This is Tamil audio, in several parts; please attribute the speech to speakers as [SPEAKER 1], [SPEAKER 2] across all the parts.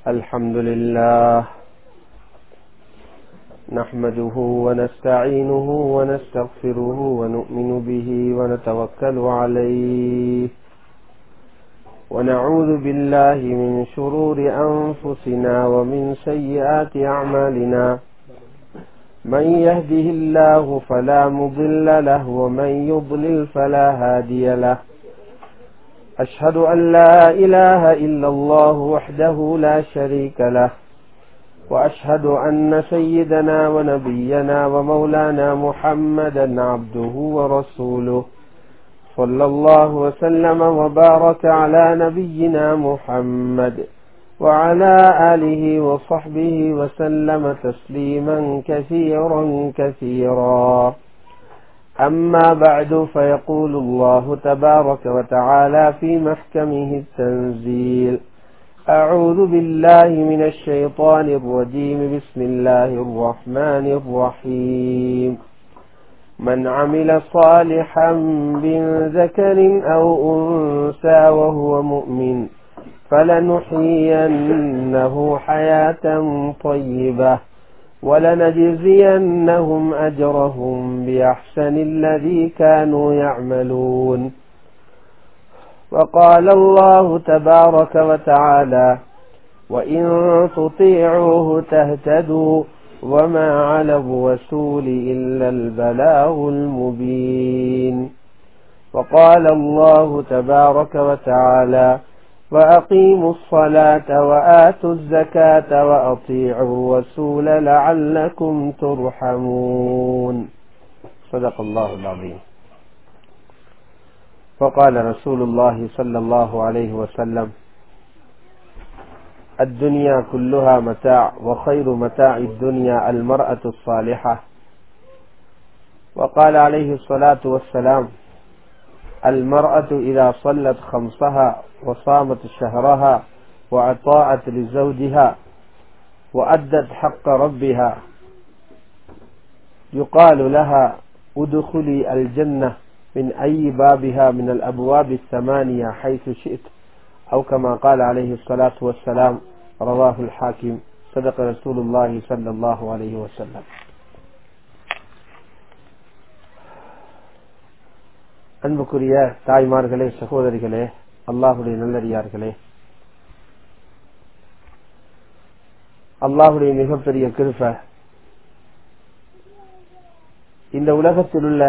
[SPEAKER 1] الحمد لله نحمده ونستعينه ونستغفره ونؤمن به ونتوكل عليه ونعوذ بالله من شرور أنفسنا ومن سيئات أعمالنا من يهده الله فلا مضل له ومن يضلل فلا هادي له أشهد أن لا إله إلا الله وحده لا شريك له وأشهد أن سيدنا ونبينا ومولانا محمدا عبده ورسوله صلى الله وسلم وبارك على نبينا محمد وعلى آله وصحبه وسلم تسليما كثيرا كثيرا أما بعد فيقول الله تبارك وتعالى في محكمه التنزيل أعوذ بالله من الشيطان الرجيم بسم الله الرحمن الرحيم من عمل صالحا من ذكر أو أنثى وهو مؤمن فلنحيينه حياة طيبة ولنجزينهم أجرهم بأحسن الذي كانوا يعملون وقال الله تبارك وتعالى وإن تطيعوه تهتدوا وما على الرسول إلا البلاغ المبين وقال الله تبارك وتعالى وأقيموا الصلاة وآتوا الزكاة وأطيعوا الرسول لعلكم ترحمون صدق الله العظيم وقال رسول الله صلى الله عليه وسلم الدنيا كلها متاع وخير متاع الدنيا المرأة الصالحة وقال عليه الصلاة والسلام المرأة إذا صلت خمسها وصامت شهرها وأطاعت لزوجها وأدت حق ربها يقال لها ادخلي الجنة من أي بابها من الأبواب الثمانية حيث شئت أو كما قال عليه الصلاة والسلام رواه الحاكم صدق رسول الله صلى الله عليه وسلم அன்புக்குரிய தாய்மார்களே சகோதரிகளே அல்லாஹுடைய நல்லடியார்களே அல்லாஹுடைய மிகப்பெரிய கிருப்ப இந்த உலகத்தில் உள்ள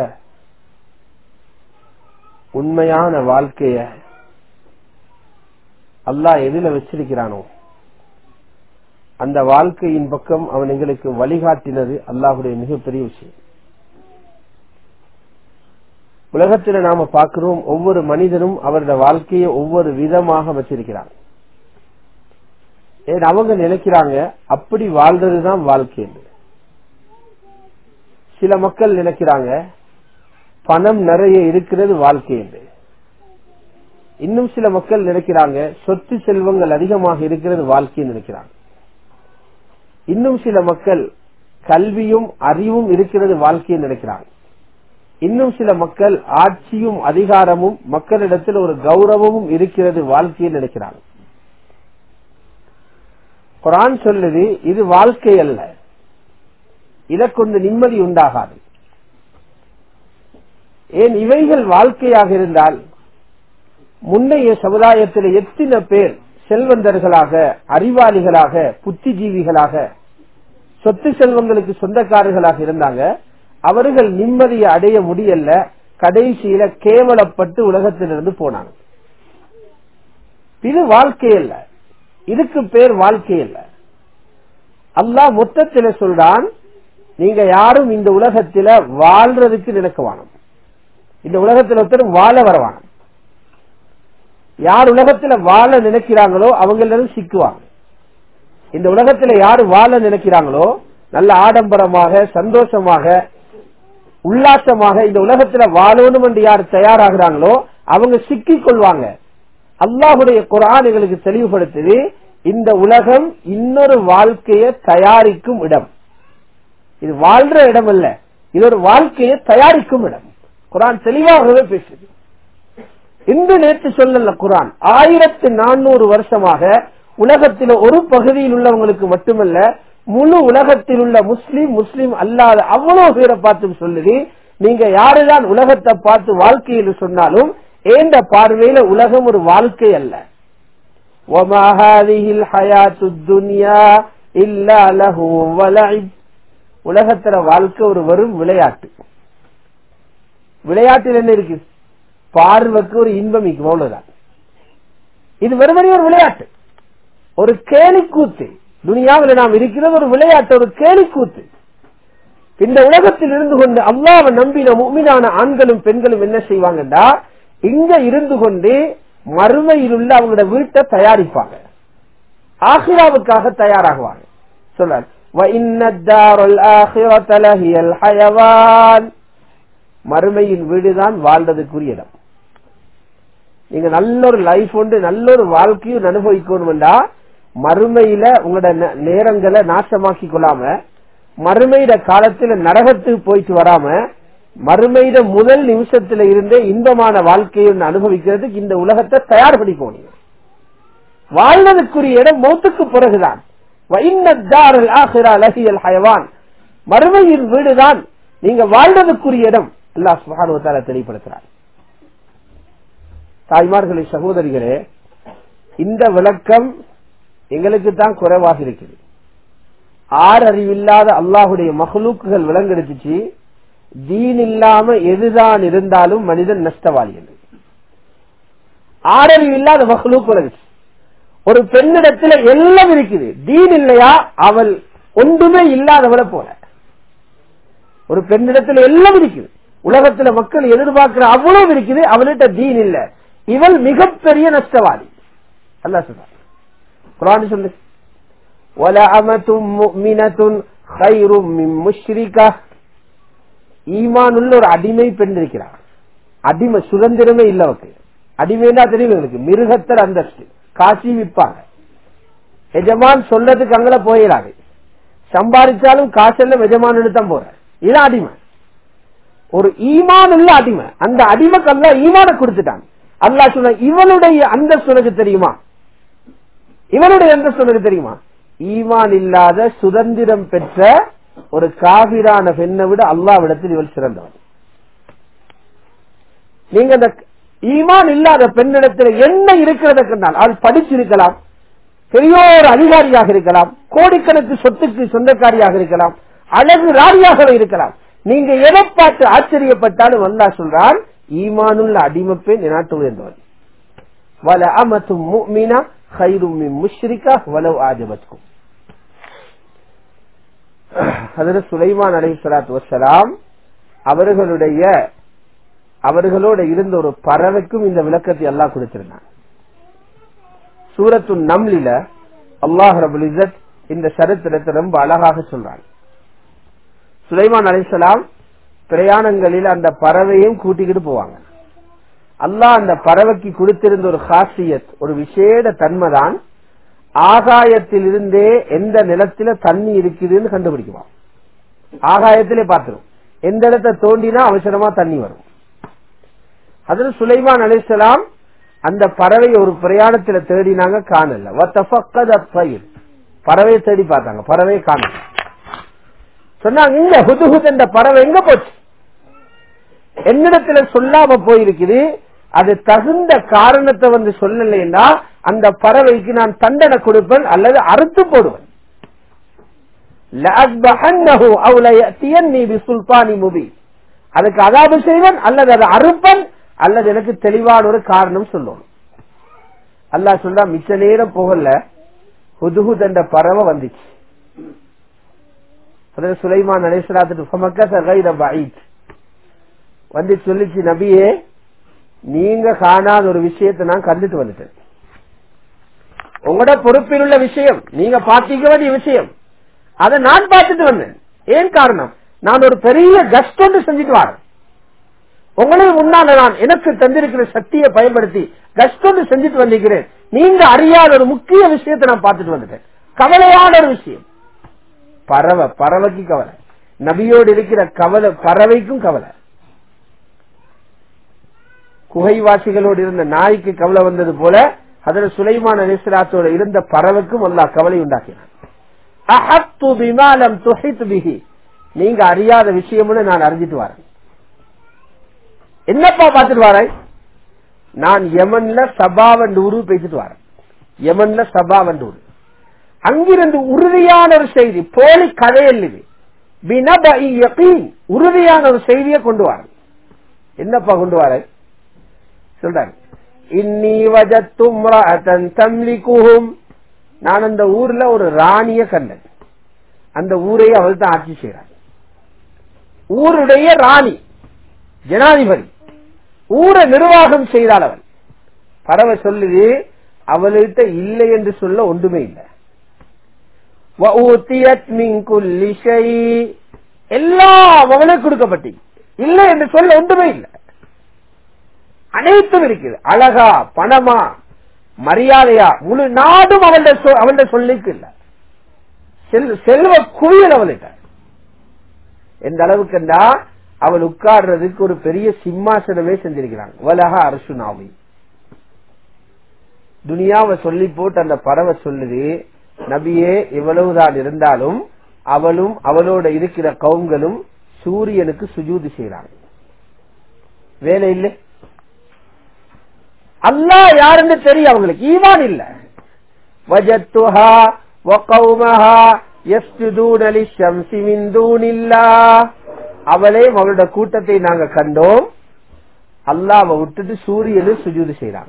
[SPEAKER 1] உண்மையான வாழ்க்கைய அல்லாஹ் எதில வச்சிருக்கிறானோ அந்த வாழ்க்கையின் பக்கம் அவன் எங்களுக்கு வழிகாட்டினது அல்லாஹுடைய மிகப்பெரிய விஷயம் உலகத்துல நாம பார்க்கிறோம் ஒவ்வொரு மனிதனும் அவருடைய வாழ்க்கையை ஒவ்வொரு விதமாக வச்சிருக்கிறாங்க ஏன் அவங்க நினைக்கிறாங்க அப்படி வாழ்றதுதான் வாழ்க்கை சில மக்கள் நினைக்கிறாங்க பணம் நிறைய இருக்கிறது வாழ்க்கை என்று இன்னும் சில மக்கள் நினைக்கிறாங்க சொத்து செல்வங்கள் அதிகமாக இருக்கிறது வாழ்க்கைன்னு நினைக்கிறாங்க இன்னும் சில மக்கள் கல்வியும் அறிவும் இருக்கிறது வாழ்க்கைன்னு நினைக்கிறாங்க இன்னும் சில மக்கள் ஆட்சியும் அதிகாரமும் மக்களிடத்தில் ஒரு கௌரவமும் இருக்கிறது வாழ்க்கையை நினைக்கிறாங்க குரான் சொல்லுது இது வாழ்க்கை அல்ல இதை கொண்டு நிம்மதி உண்டாகாது ஏன் இவைகள் வாழ்க்கையாக இருந்தால் முன்னைய சமுதாயத்தில் எத்தனை பேர் செல்வந்தர்களாக அறிவாளிகளாக புத்திஜீவிகளாக சொத்து செல்வங்களுக்கு சொந்தக்காரர்களாக இருந்தாங்க அவர்கள் நிம்மதியை அடைய முடியல கடைசியில கேவலப்பட்டு உலகத்திலிருந்து போனாங்க இது வாழ்க்கை அல்ல இதுக்கு பேர் வாழ்க்கை அல்ல அல்லாஹ் மொத்தத்தில சொல்றான் நீங்க யாரும் இந்த உலகத்தில வாழ்றதுக்கு நினைக்கவானம் இந்த உலகத்தில் ஒருத்தரும் வாழ வரவானம் யார் உலகத்துல வாழ நினைக்கிறாங்களோ அவங்களிடம் சிக்குவாங்க இந்த உலகத்துல யாரு வாழ நினைக்கிறாங்களோ நல்ல ஆடம்பரமாக சந்தோஷமாக உல்லாசமாக இந்த உலகத்துல வாழணும் என்று யார் தயாராகிறாங்களோ அவங்க சிக்கிக் கொள்வாங்க அல்லாஹுடைய குரான் எங்களுக்கு தெளிவுபடுத்துது இந்த உலகம் இன்னொரு வாழ்க்கையை தயாரிக்கும் இடம் இது வாழ்ற இடம் அல்ல இது ஒரு வாழ்க்கையை தயாரிக்கும் இடம் குரான் தெளிவாகவே பேசுது இன்று நேற்று சொல்லல குரான் ஆயிரத்து நானூறு வருஷமாக உலகத்தில் ஒரு பகுதியில் உள்ளவங்களுக்கு மட்டுமல்ல முழு உலகத்தில் உள்ள முஸ்லீம் முஸ்லீம் அல்லாத அவ்வளவு பேரை பார்த்து சொல்லுது நீங்க யாருதான் உலகத்தை பார்த்து வாழ்க்கையில் சொன்னாலும் ஏந்த பார்வையில உலகம் ஒரு வாழ்க்கை அல்ல وَمَا هَذِهِ الْحَيَاةُ الدُّنْيَا إِلَّا لَهْوٌ وَلَعِبٌ உலகத்துல வாழ்க்கை ஒரு வெறும் விளையாட்டு விளையாட்டில் என்ன இருக்கு பார்வைக்கு ஒரு இன்பம் இருக்கும் அவ்வளவுதான் இது வெறுமனே ஒரு விளையாட்டு ஒரு கேலிக்கூத்து துனியாவில் நாம் இருக்கிறது ஒரு விளையாட்டு ஒரு கேலிக்கூத்து இந்த உலகத்தில் இருந்து கொண்டு அல்லாவை நம்பின முக்மினான ஆண்களும் பெண்களும் என்ன செய்வாங்கடா இங்க இருந்து கொண்டு மறுமையில் உள்ள அவங்களோட வீட்டை தயாரிப்பாங்க ஆஹிராவுக்காக தயாராகுவாங்க சொல்றார் وَإِنَّ الدَّارَ الْآخِرَةَ لَهِيَ الْحَيَوَانُ மறுமையின் வீடுதான் வாழ்றதுக்குரிய இடம் நீங்க நல்ல ஒரு லைஃப் உண்டு நல்ல ஒரு வாழ்க்கையும் அனுபவிக்கணும்டா மறுமையில உங்களோட நே- நேரங்களை நாசமாக்கி கொள்ளாம மறுமையிட காலத்துல நரகத்துக்கு போயிட்டு வராம மறுமையிட முதல் நிமிஷத்துல இருந்தே இன்பமான வாழ்க்கையை ஒண்ணு அனுபவிக்கிறதுக்கு இந்த உலகத்தை தயார்படுத்திக்கணும் நீங்க. வாழ்வதற்குரிய இடம் மௌத்துக்கு பிறகுதான் வைன்னத்தாரல் ஆஹிரா லஹியல் ஹயவான் மறுமையின் வீடுதான் நீங்க வாழ்வதற்குரிய இடம் அல்லாஹ் சுப்ஹானஹு வ தஆலா தெளிவுபடுத்துறார் தாய்மார்களே சகோதரிகளே இந்த விளக்கம் எங்களுக்கு தான் குறைவாக இருக்குது ஆறறிவில்லாத அல்லாஹுடைய மஹ்லூக்குகள் விளங்கெடுத்துச்சு தீன் இல்லாம எதுதான் இருந்தாலும் மனிதன் நஷ்டவாளி என்று ஆறறிவு இல்லாத மஹ்லூக் விளங்குச்சு ஒரு பெண்ணிடத்துல எல்லாம் இருக்குது தீன் இல்லையா அவள் ஒன்றுமே இல்லாதவளை போல ஒரு பெண்ணிடத்துல எல்லாம் இருக்குது உலகத்துல மக்கள் எதிர்பார்க்கிற அவ்வளவு இருக்குது அவள்கிட்ட தீன் இல்ல இவள் மிகப்பெரிய நஷ்டவாதி அல்லாஹ் சொல்றான் குரான் சொல்லு وَلَأَمَةٌ مُؤْمِنَةٌ خَيْرٌ مِّن مُشْرِكَةٍ ஈமான் உள்ள ஒரு அடிமை பெண் இருக்கிறார் அடிமை சுதந்திரமே இல்ல அவருக்கு அடிமைன்னா தெரியும் எங்களுக்கு மிருகத்தர் அந்தஸ்து காட்சி விற்பாங்க எஜமான் சொல்லதுக்கு அங்கல போயிடாது சம்பாதிச்சாலும் காசெல்லாம் எஜமான் தான் போற இது அடிமை ஒரு ஈமான் உள்ள அடிமை அந்த அடிமைக்கு அல்ல ஈமான கொடுத்துட்டான் அல்லாஹ் சொன்ன இவனுடைய அந்த உனக்கு தெரியுமா இவனுடைய அந்த உனக்கு தெரியுமா ஈமான் இல்லாத சுதந்திரம் பெற்ற ஒரு காபிரான பெண்ணை விட அல்லாவிடத்தில் இவள் சிறந்தவன் நீங்க அந்த ஈமான் இல்லாத பெண்ணிடத்தில் என்ன இருக்கிறத கண்டால் அவள் படிச்சிருக்கலாம் பெரிய ஒரு அதிகாரியாக இருக்கலாம் கோடிக்கணக்கு சொத்துக்கு சொந்தக்காரியாக இருக்கலாம் அழகு ராணியாக இருக்கலாம் நீங்க எதை பார்த்து ஆச்சரியப்பட்டாலும் வந்தா சொல்றான் ஈமானுள்ள அடிமை பெண் நாட்டு உயர்ந்தவன் வல அமத்தும் முஃமினா ஹைரும் மின் முஷ்ரிகா வலவ் ஆஜபத்கும் அதில் சுலைமான் அலை சலாத்து வசலாம் அவர்களுடைய அவர்களோட இருந்த ஒரு பறவைக்கும் இந்த விளக்கத்தை எல்லாம் கொடுத்திருந்தாங்க சூரத்து நம்லில அல்லாஹ் ரபுல் இஸ்ஸத் இந்த சரித்திரத்தை ரொம்ப அழகாக சொல்றாங்க சுலைமான் அலிசலாம் பிரயாணங்களில் அந்த பறவையும் கூட்டிக்கிட்டு போவாங்க அல்லாஹ் அந்த பறவைக்கு கொடுத்திருந்த ஒரு ஹாசியத் ஒரு விசேட தன்மைதான் ஆகாயத்தில் இருந்தே எந்த நிலத்தில தண்ணி இருக்குதுன்னு கண்டுபிடிக்குவான் ஆகாயத்திலே பார்த்துரும் எந்த இடத்தை தோண்டினா அவசரமா தண்ணி வரும் அதுல சுலைமான் அலிசலாம் அந்த பறவை ஒரு பிரயாணத்துல தேடினாங்க காணல வத்தஃபக்கத பயிர் பறவையை தேடி பார்த்தாங்க பறவையை காணல சொன்னாங்க இங்க ஹுதுஹுத் என்ற பறவை எங்க போச்சு என்னிடத்துல சொல்லாம போயிருக்குது அது தகுந்த காரணத்தை வந்து சொல்லலைன்னா அந்த பறவைக்கு நான் தண்டனை கொடுப்பேன் அல்லது அறுத்து போடுவேன் لَأَذْبَحَنَّهُ أَوْ لَيَأْتِيَنِّي بِسُلْطَانٍ مُبِينٍ. அதுக்கு அதாபு செய்வன் அல்லது அதை அறுப்பன் அல்லது எனக்கு தெளிவான ஒரு காரணம் சொல்லணும் அல்லாஹ் சொல்றா மிச்ச நேரம் போகல ஹுதுஹுத் என்ற பறவை வந்துச்சு அதாவது சுலைமான் அலேஸ்வராத்துக்கு வந்து சொல்லிச்சு நபியே நீங்க காணாத ஒரு விஷயத்தை நான் கண்டுட்டு வந்துட்டேன் உங்களோட பொறுப்பில் உள்ள விஷயம் நீங்க பார்த்திக்க வேண்டிய விஷயம் அதை நான் பார்த்துட்டு வந்தேன் ஏன் காரணம் நான் ஒரு பெரிய கஸ்ட் ஒன்று செஞ்சுட்டு வரேன் உங்களே முன்னால நான் எனக்கு தந்திருக்கிற சக்தியை பயன்படுத்தி கஸ்ட் ஒன்று செஞ்சுட்டு வந்திருக்கிறேன் நீங்க அறியாத ஒரு முக்கிய விஷயத்தை நான் பார்த்துட்டு வந்துட்டேன் கவலையான ஒரு விஷயம் பறவை பறவைக்கு கவலை நபியோடு இருக்கிற கவலை பறவைக்கும் கவலை குகைவாசிகளோடு இருந்த நாய்க்கு கவலை வந்தது போல அதுல சுலைமான் அலிஸ்லாத்தோட இருந்த பறவைக்கும் அல்லாஹ் கவலை உண்டாக்கினான் அஹத்து பிமாலம் துஹித் பிஹி நீங்க அறியாத விஷயம்னு நான் அறிஞ்சிட்டு வரேன் என்னப்பா பார்த்துட்டு வரேன் நான் யமன்ல சபாவண்டூரு பேசிட்டு வரேன் யமன்ல சபாவண்டூர் அங்கிருந்து உறுதியான ஒரு செய்தி போலி கதையல் இது பினபஇ யகீன் உறுதியான ஒரு செய்தியை கொண்டு வரேன் என்னப்பா கொண்டு வரேன் சொல்றாரு இன்னி வஜத்து இம்ரஅத்தன் தம்லிகுஹும் நான் அந்த ஊர்ல ஒரு ராணிய கண்டேன் அந்த ஊரை அவள் தான் ஆட்சி செய்கிறார் ஊருடைய ராணி ஜனாதிபதி ஊரை நிர்வாகம் செய்தாள் அவள் பறவை சொல்லுது அவள்கிட்ட இல்லை என்று சொல்ல ஒன்றுமே இல்லை وَأُوتِيَتْ مِنْ كُلِّ شَيْءٍ எல்லாம் அவளுக்கு கொடுக்கப்பட்டு இல்லை என்று சொல்ல ஒன்றுமே இல்லை அனைத்தும் இருக்குது அழகா பணமா மரியாதையா முழு நாடும் அவளுடைய சொ- அவளுடைய சொல்லிக்கு இல்ல செல்- செல்வ குவியல் அவள்கிட்ட எந்த அளவுக்கு என்றா அவள் உட்கார்றதுக்கு ஒரு பெரிய சிம்மாசனமே செஞ்சிருக்கிறாங்க வலக அரசு நாவி துனியாவை சொல்லி போட்டு அந்த பறவை சொல்லுது நபியே இவ்வளவுதான் இருந்தாலும் அவளும் அவளோட இருக்கிற கவுங்களும் சூரியனுக்கு சுஜூதி செய்யறாங்க வேலை இல்லை அல்லாஹ் யாருன்னு தெரியும் அவங்களுக்கு ஈமான் இல்ல வஜத்துஹா வகௌமஹா யஸ்ஜுதூன லிஷம்சி மின் தூனில்லாஹ் அவளே அவளோட கூட்டத்தை நாங்க கண்டோம் அல்லாஹ்வை விட்டுட்டு சூரியனு சுஜூது செய்றாங்க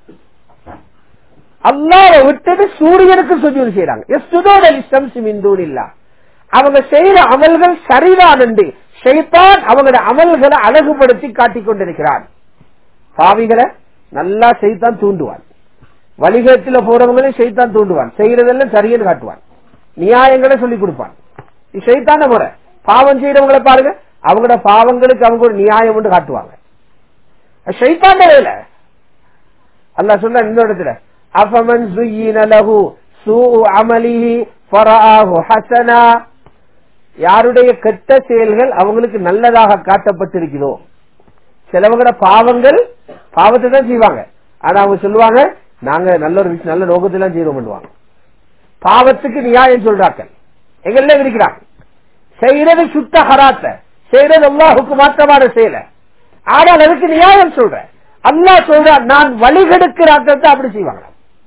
[SPEAKER 1] அல்லாஹ்வை விட்டுட்டு சூரியனுக்கு சுஜூது செய்றாங்க யஸ்ஜுதூன லிஷம்சி மின் தூனில்லாஹ் அவங்க செய்யற அமல்கள் சரிதான் என்று ஷைத்தான் அவங்களோட அமல்களை அழகுபடுத்தி காட்டிக் கொண்டிருக்கிறான் பாவிகளை நல்லா செய்தான் தூண்டுவான் வழிகேட்டில போறவங்களே செய்தான் தூண்டுவான் செய்யறதெல்லாம் சரியன்னு காட்டுவான் நியாயங்களை சொல்லி கொடுப்பான் இது செய்தான முறை பாவம் செய்யறவங்களை பாருங்க அவங்களோட பாவங்களுக்கு அவங்க ஒரு நியாயம் ஒன்று காட்டுவாங்க ஷைத்தான வேலை அல்லாஹ் சொல்ல இன்னொரு இடத்துல அஃபமன் زُيِّنَ لَهُ سُوءُ عَمَلِهِ فَرَآهُ حَسَنًا யாருடைய கெட்ட செயல்கள் அவங்களுக்கு நல்லதாக காட்டப்பட்டிருக்கிறதோ சிலவங்களோட பாவங்கள் பாவத்தை தான் செய்வாங்க ஆனா அவங்க சொல்லுவாங்க நாங்க நல்ல ஒரு விஷயம் நல்ல நோக்கத்தை செய்வோம் பண்ணுவாங்க பாவத்துக்கு நியாயம் சொல்றாக்கள் எங்கெல்லாம் இருக்கிறாங்க செய்யறது சுத்த ஹராத்த செய்யறது அல்லாஹுக்கு மாற்றமான செயல ஆனால் அதுக்கு நியாயம் சொல்ற அல்லாஹ் சொல்ற நான் வழிகெடுக்கிறாக்கள் அப்படி செய்வாங்க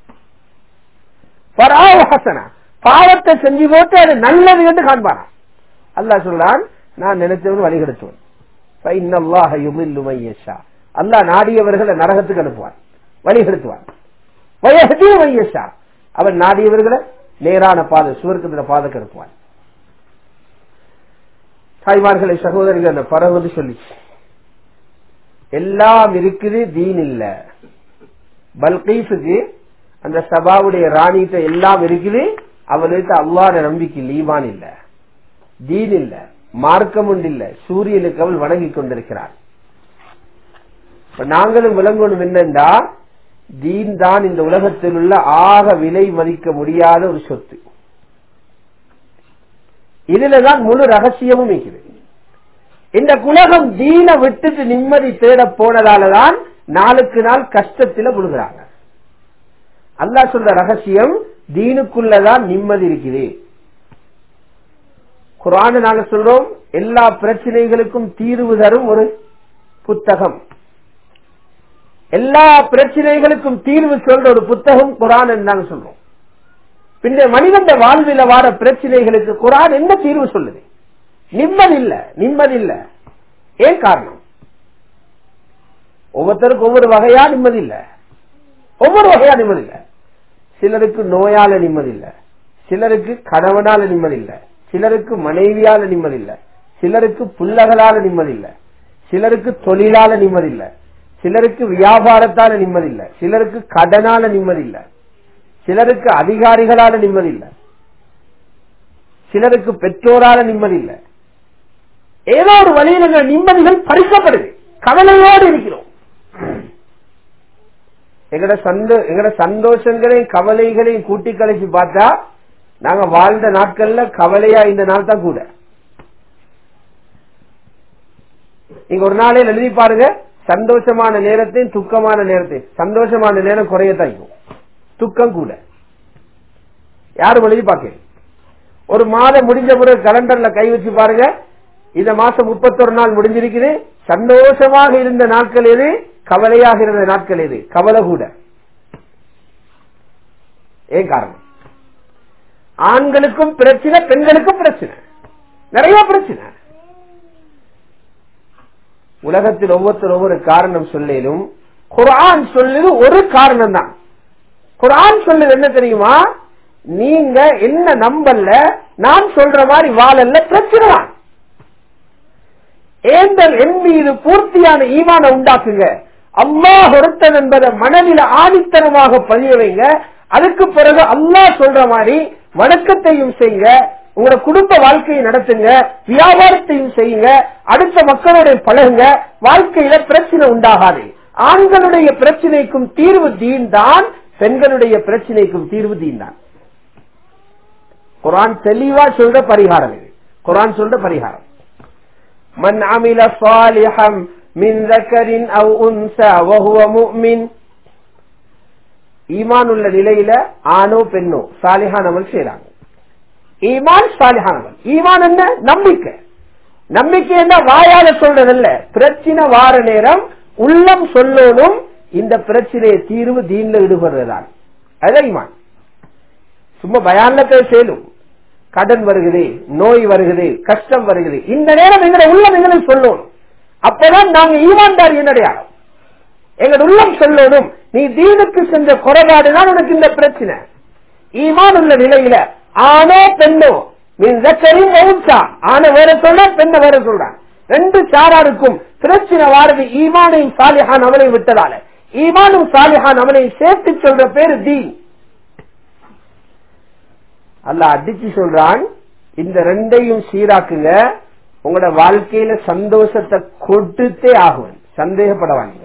[SPEAKER 1] பராவ ஹசனா பாவத்தை செஞ்சு போட்டு அது நல்லது என்று காண்பானா அல்லாஹ் சொல்றான் நான் நினைச்சவன் வழிகெடுத்தவன் ஃபைனல்லாஹ யுமில்லு மை யஷா. அல்லாஹ் நாடியவர்களை நரகத்துக்கு அனுப்புவான் வழிகெடுத்துவான் வயஹதி மை யஷா. அவன் நாடியவர்களை நேரான பாதை சுவர்க்கத்துல பாதைக்கு அனுப்புவான் தாய்மார்களை சகோதரிகள் அந்த பறவை வந்து சொல்லிச்சு எல்லாம் இருக்குது தீன் இல்ல பல்கீஸுக்கு அந்த சபாவுடைய ராணிகிட்ட எல்லாம் இருக்குது அவனுக்கு அல்லாத நம்பிக்கை ஈமான் இல்ல தீன் இல்ல மார்க்கம் உண்டு இல்ல சூரியனுக்கு அவள் வணங்கி கொண்டிருக்கிறார் இப்ப நாங்களும் விளங்கணும் என்னண்டா தீன் தான் இந்த உலகத்தில் உள்ள ஆக விலை மதிக்க முடியாத ஒரு சொத்து இதுலதான் முழு ரகசியமும் இருக்குது இந்த உலகம் தீன விட்டுட்டு நிம்மதி தேட போனதாலதான் நாளுக்கு நாள் கஷ்டத்துல முழுகிறாங்க அல்லாஹ் சொல்ற ரகசியம் தீனுக்குள்ளதான் நிம்மதி இருக்குது குரான் நாங்க சொல்றோம் எல்லா பிரச்சனைகளுக்கும் தீர்வு தரும் ஒரு புத்தகம் எல்லா பிரச்சனைகளுக்கும் தீர்வு சொல்ற ஒரு புத்தகம் குரான் நாங்க சொல்றோம் பின்ன மனிதன் வாழ்வில வார பிரச்சனைகளுக்கு குரான் என்ன தீர்வு சொல்லுது நிம்மதி இல்ல நிம்மதி இல்ல ஏன் காரணம் ஒவ்வொருத்தருக்கும் ஒவ்வொரு வகையா நிம்மதி இல்ல ஒவ்வொரு வகையா நிம்மதி இல்ல சிலருக்கு நோயால நிம்மதி இல்ல சிலருக்கு கணவனால நிம்மதி இல்ல சிலருக்கு மனைவியால நிம்மதி இல்ல சிலருக்கு புள்ளகளால நிம்மதி இல்ல சிலருக்கு தொழிலால நிம்மதி இல்ல சிலருக்கு வியாபாரத்தால நிம்மதி இல்ல சிலருக்கு கடனால நிம்மதி இல்ல சிலருக்கு அதிகாரிகளால நிம்மதி இல்ல சிலருக்கு பெற்றோரால நிம்மதி இல்ல ஏதோ ஒரு வழியில நிம்மதிகள் பறிக்கப்படுது கவலையோடு இருக்கிறோம் எங்கட சந்தோ எங்கட சந்தோஷங்களையும் கவலைகளையும் கூட்டி கழிச்சு பார்த்தா நாங்க வாழ்ந்த நாட்கள்ல கவலையா இந்த நாள் தான் கூட நீங்க ஒரு நாளே எழுதி பாருங்க சந்தோஷமான நேரத்தையும் துக்கமான நேரத்தையும் சந்தோஷமான நேரம் குறையத்தான் இருக்கும் துக்கம் கூட யாரும் எழுதி பார்க்க ஒரு மாதம் முடிஞ்ச பிறகு கலண்டர்ல கை வச்சு பாருங்க இந்த மாசம் முப்பத்தொரு நாள் முடிஞ்சிருக்குது சந்தோஷமாக இருந்த நாட்கள் எது கவலையாக இருந்த நாட்கள் எது கவலை கூட ஏன் காரணம் ஆண்களுக்கும் பிரச்சனை பெண்களுக்கும் பிரச்சனை நிறைய பிரச்சனை உலகத்தில் ஒவ்வொருத்தர் ஒவ்வொரு காரணம் சொல்லிலும் குரான் சொல்லுது ஒரு காரணம் தான் குரான் சொல்லுது என்ன தெரியுமா நீங்க என்ன நம்பல்ல நான் சொல்ற மாதிரி வாழல்ல பிரச்சனை தான் ஏந்தல் என் மீது பூர்த்தியான ஈமான உண்டாக்குங்க அல்லாஹ் ஒருத்தன் என்பதை மனதில் ஆணித்தனமாக பதிய வைங்க அதுக்கு பிறகு அல்லாஹ் சொல்ற மாதிரி வணக்கத்தையும் செய்யுங்க உங்களோட குடும்ப வாழ்க்கையை நடத்துங்க வியாபாரத்தையும் செய்யுங்க அடுத்த மக்களோட பழகுங்க வாழ்க்கையில பிரச்சனை உண்டாகாது ஆண்களுடைய பிரச்சனைக்கும் தீர்வு தீன் தான் பெண்களுடைய பிரச்சனைக்கும் தீர்வு தீன் தான் குரான் தெளிவா சொல்ற பரிகாரம் இது குரான் சொல்ற பரிகாரம் மன் அமில சாலிஹம் மின் ذكر او انثى وهو مؤمن ஈமான் உள்ள நிலையில ஆணோ பெண்ணோ சாலிஹான் அமல் செய்யறாங்க ஈமான் சாலிஹான் அமல் ஈமான் என்ன நம்பிக்கை நம்பிக்கை என்ன வாயால சொல்றதல்ல பிரச்சனை வார நேரம் உள்ளம் சொல்லணும் இந்த பிரச்சனையை தீர்வு தீன்ல ஈடுபடுறதான் அதான் ஈமான் சும்மா பயான்ல போய் செய்யலும் கடன் வருகுது நோய் வருகுது கஷ்டம் வருகுது இந்த நேரம் எங்களை உள்ளம் எங்களுக்கு சொல்லணும் அப்பதான் நாங்க ஈமான்தார் என்னடையாளம் எங்கள் உள்ளம் சொல்லணும் நீ தீனுக்கு சென்ற குறைபாடுதான் உனக்கு இந்த பிரச்சனை ஈமான் உள்ள நிலையில ஆணோ பெண்ணோ நீ ஜக்கரின் வவுச்சா ஆன வேற சொல்ற பெண்ண வேற சொல்றான் ரெண்டு சாராருக்கும் பிரச்சனை வாரது ஈமானையும் சாலிஹான் அவனை விட்டதால ஈமானும் சாலிஹான் அவனை சேர்த்து சொல்ற பேரு தீன் அல்ல அடிச்சு சொல்றான் இந்த ரெண்டையும் சீராக்குங்க உங்களோட வாழ்க்கையில சந்தோஷத்தை கொடுத்தே ஆகும் சந்தேகப்படவாங்க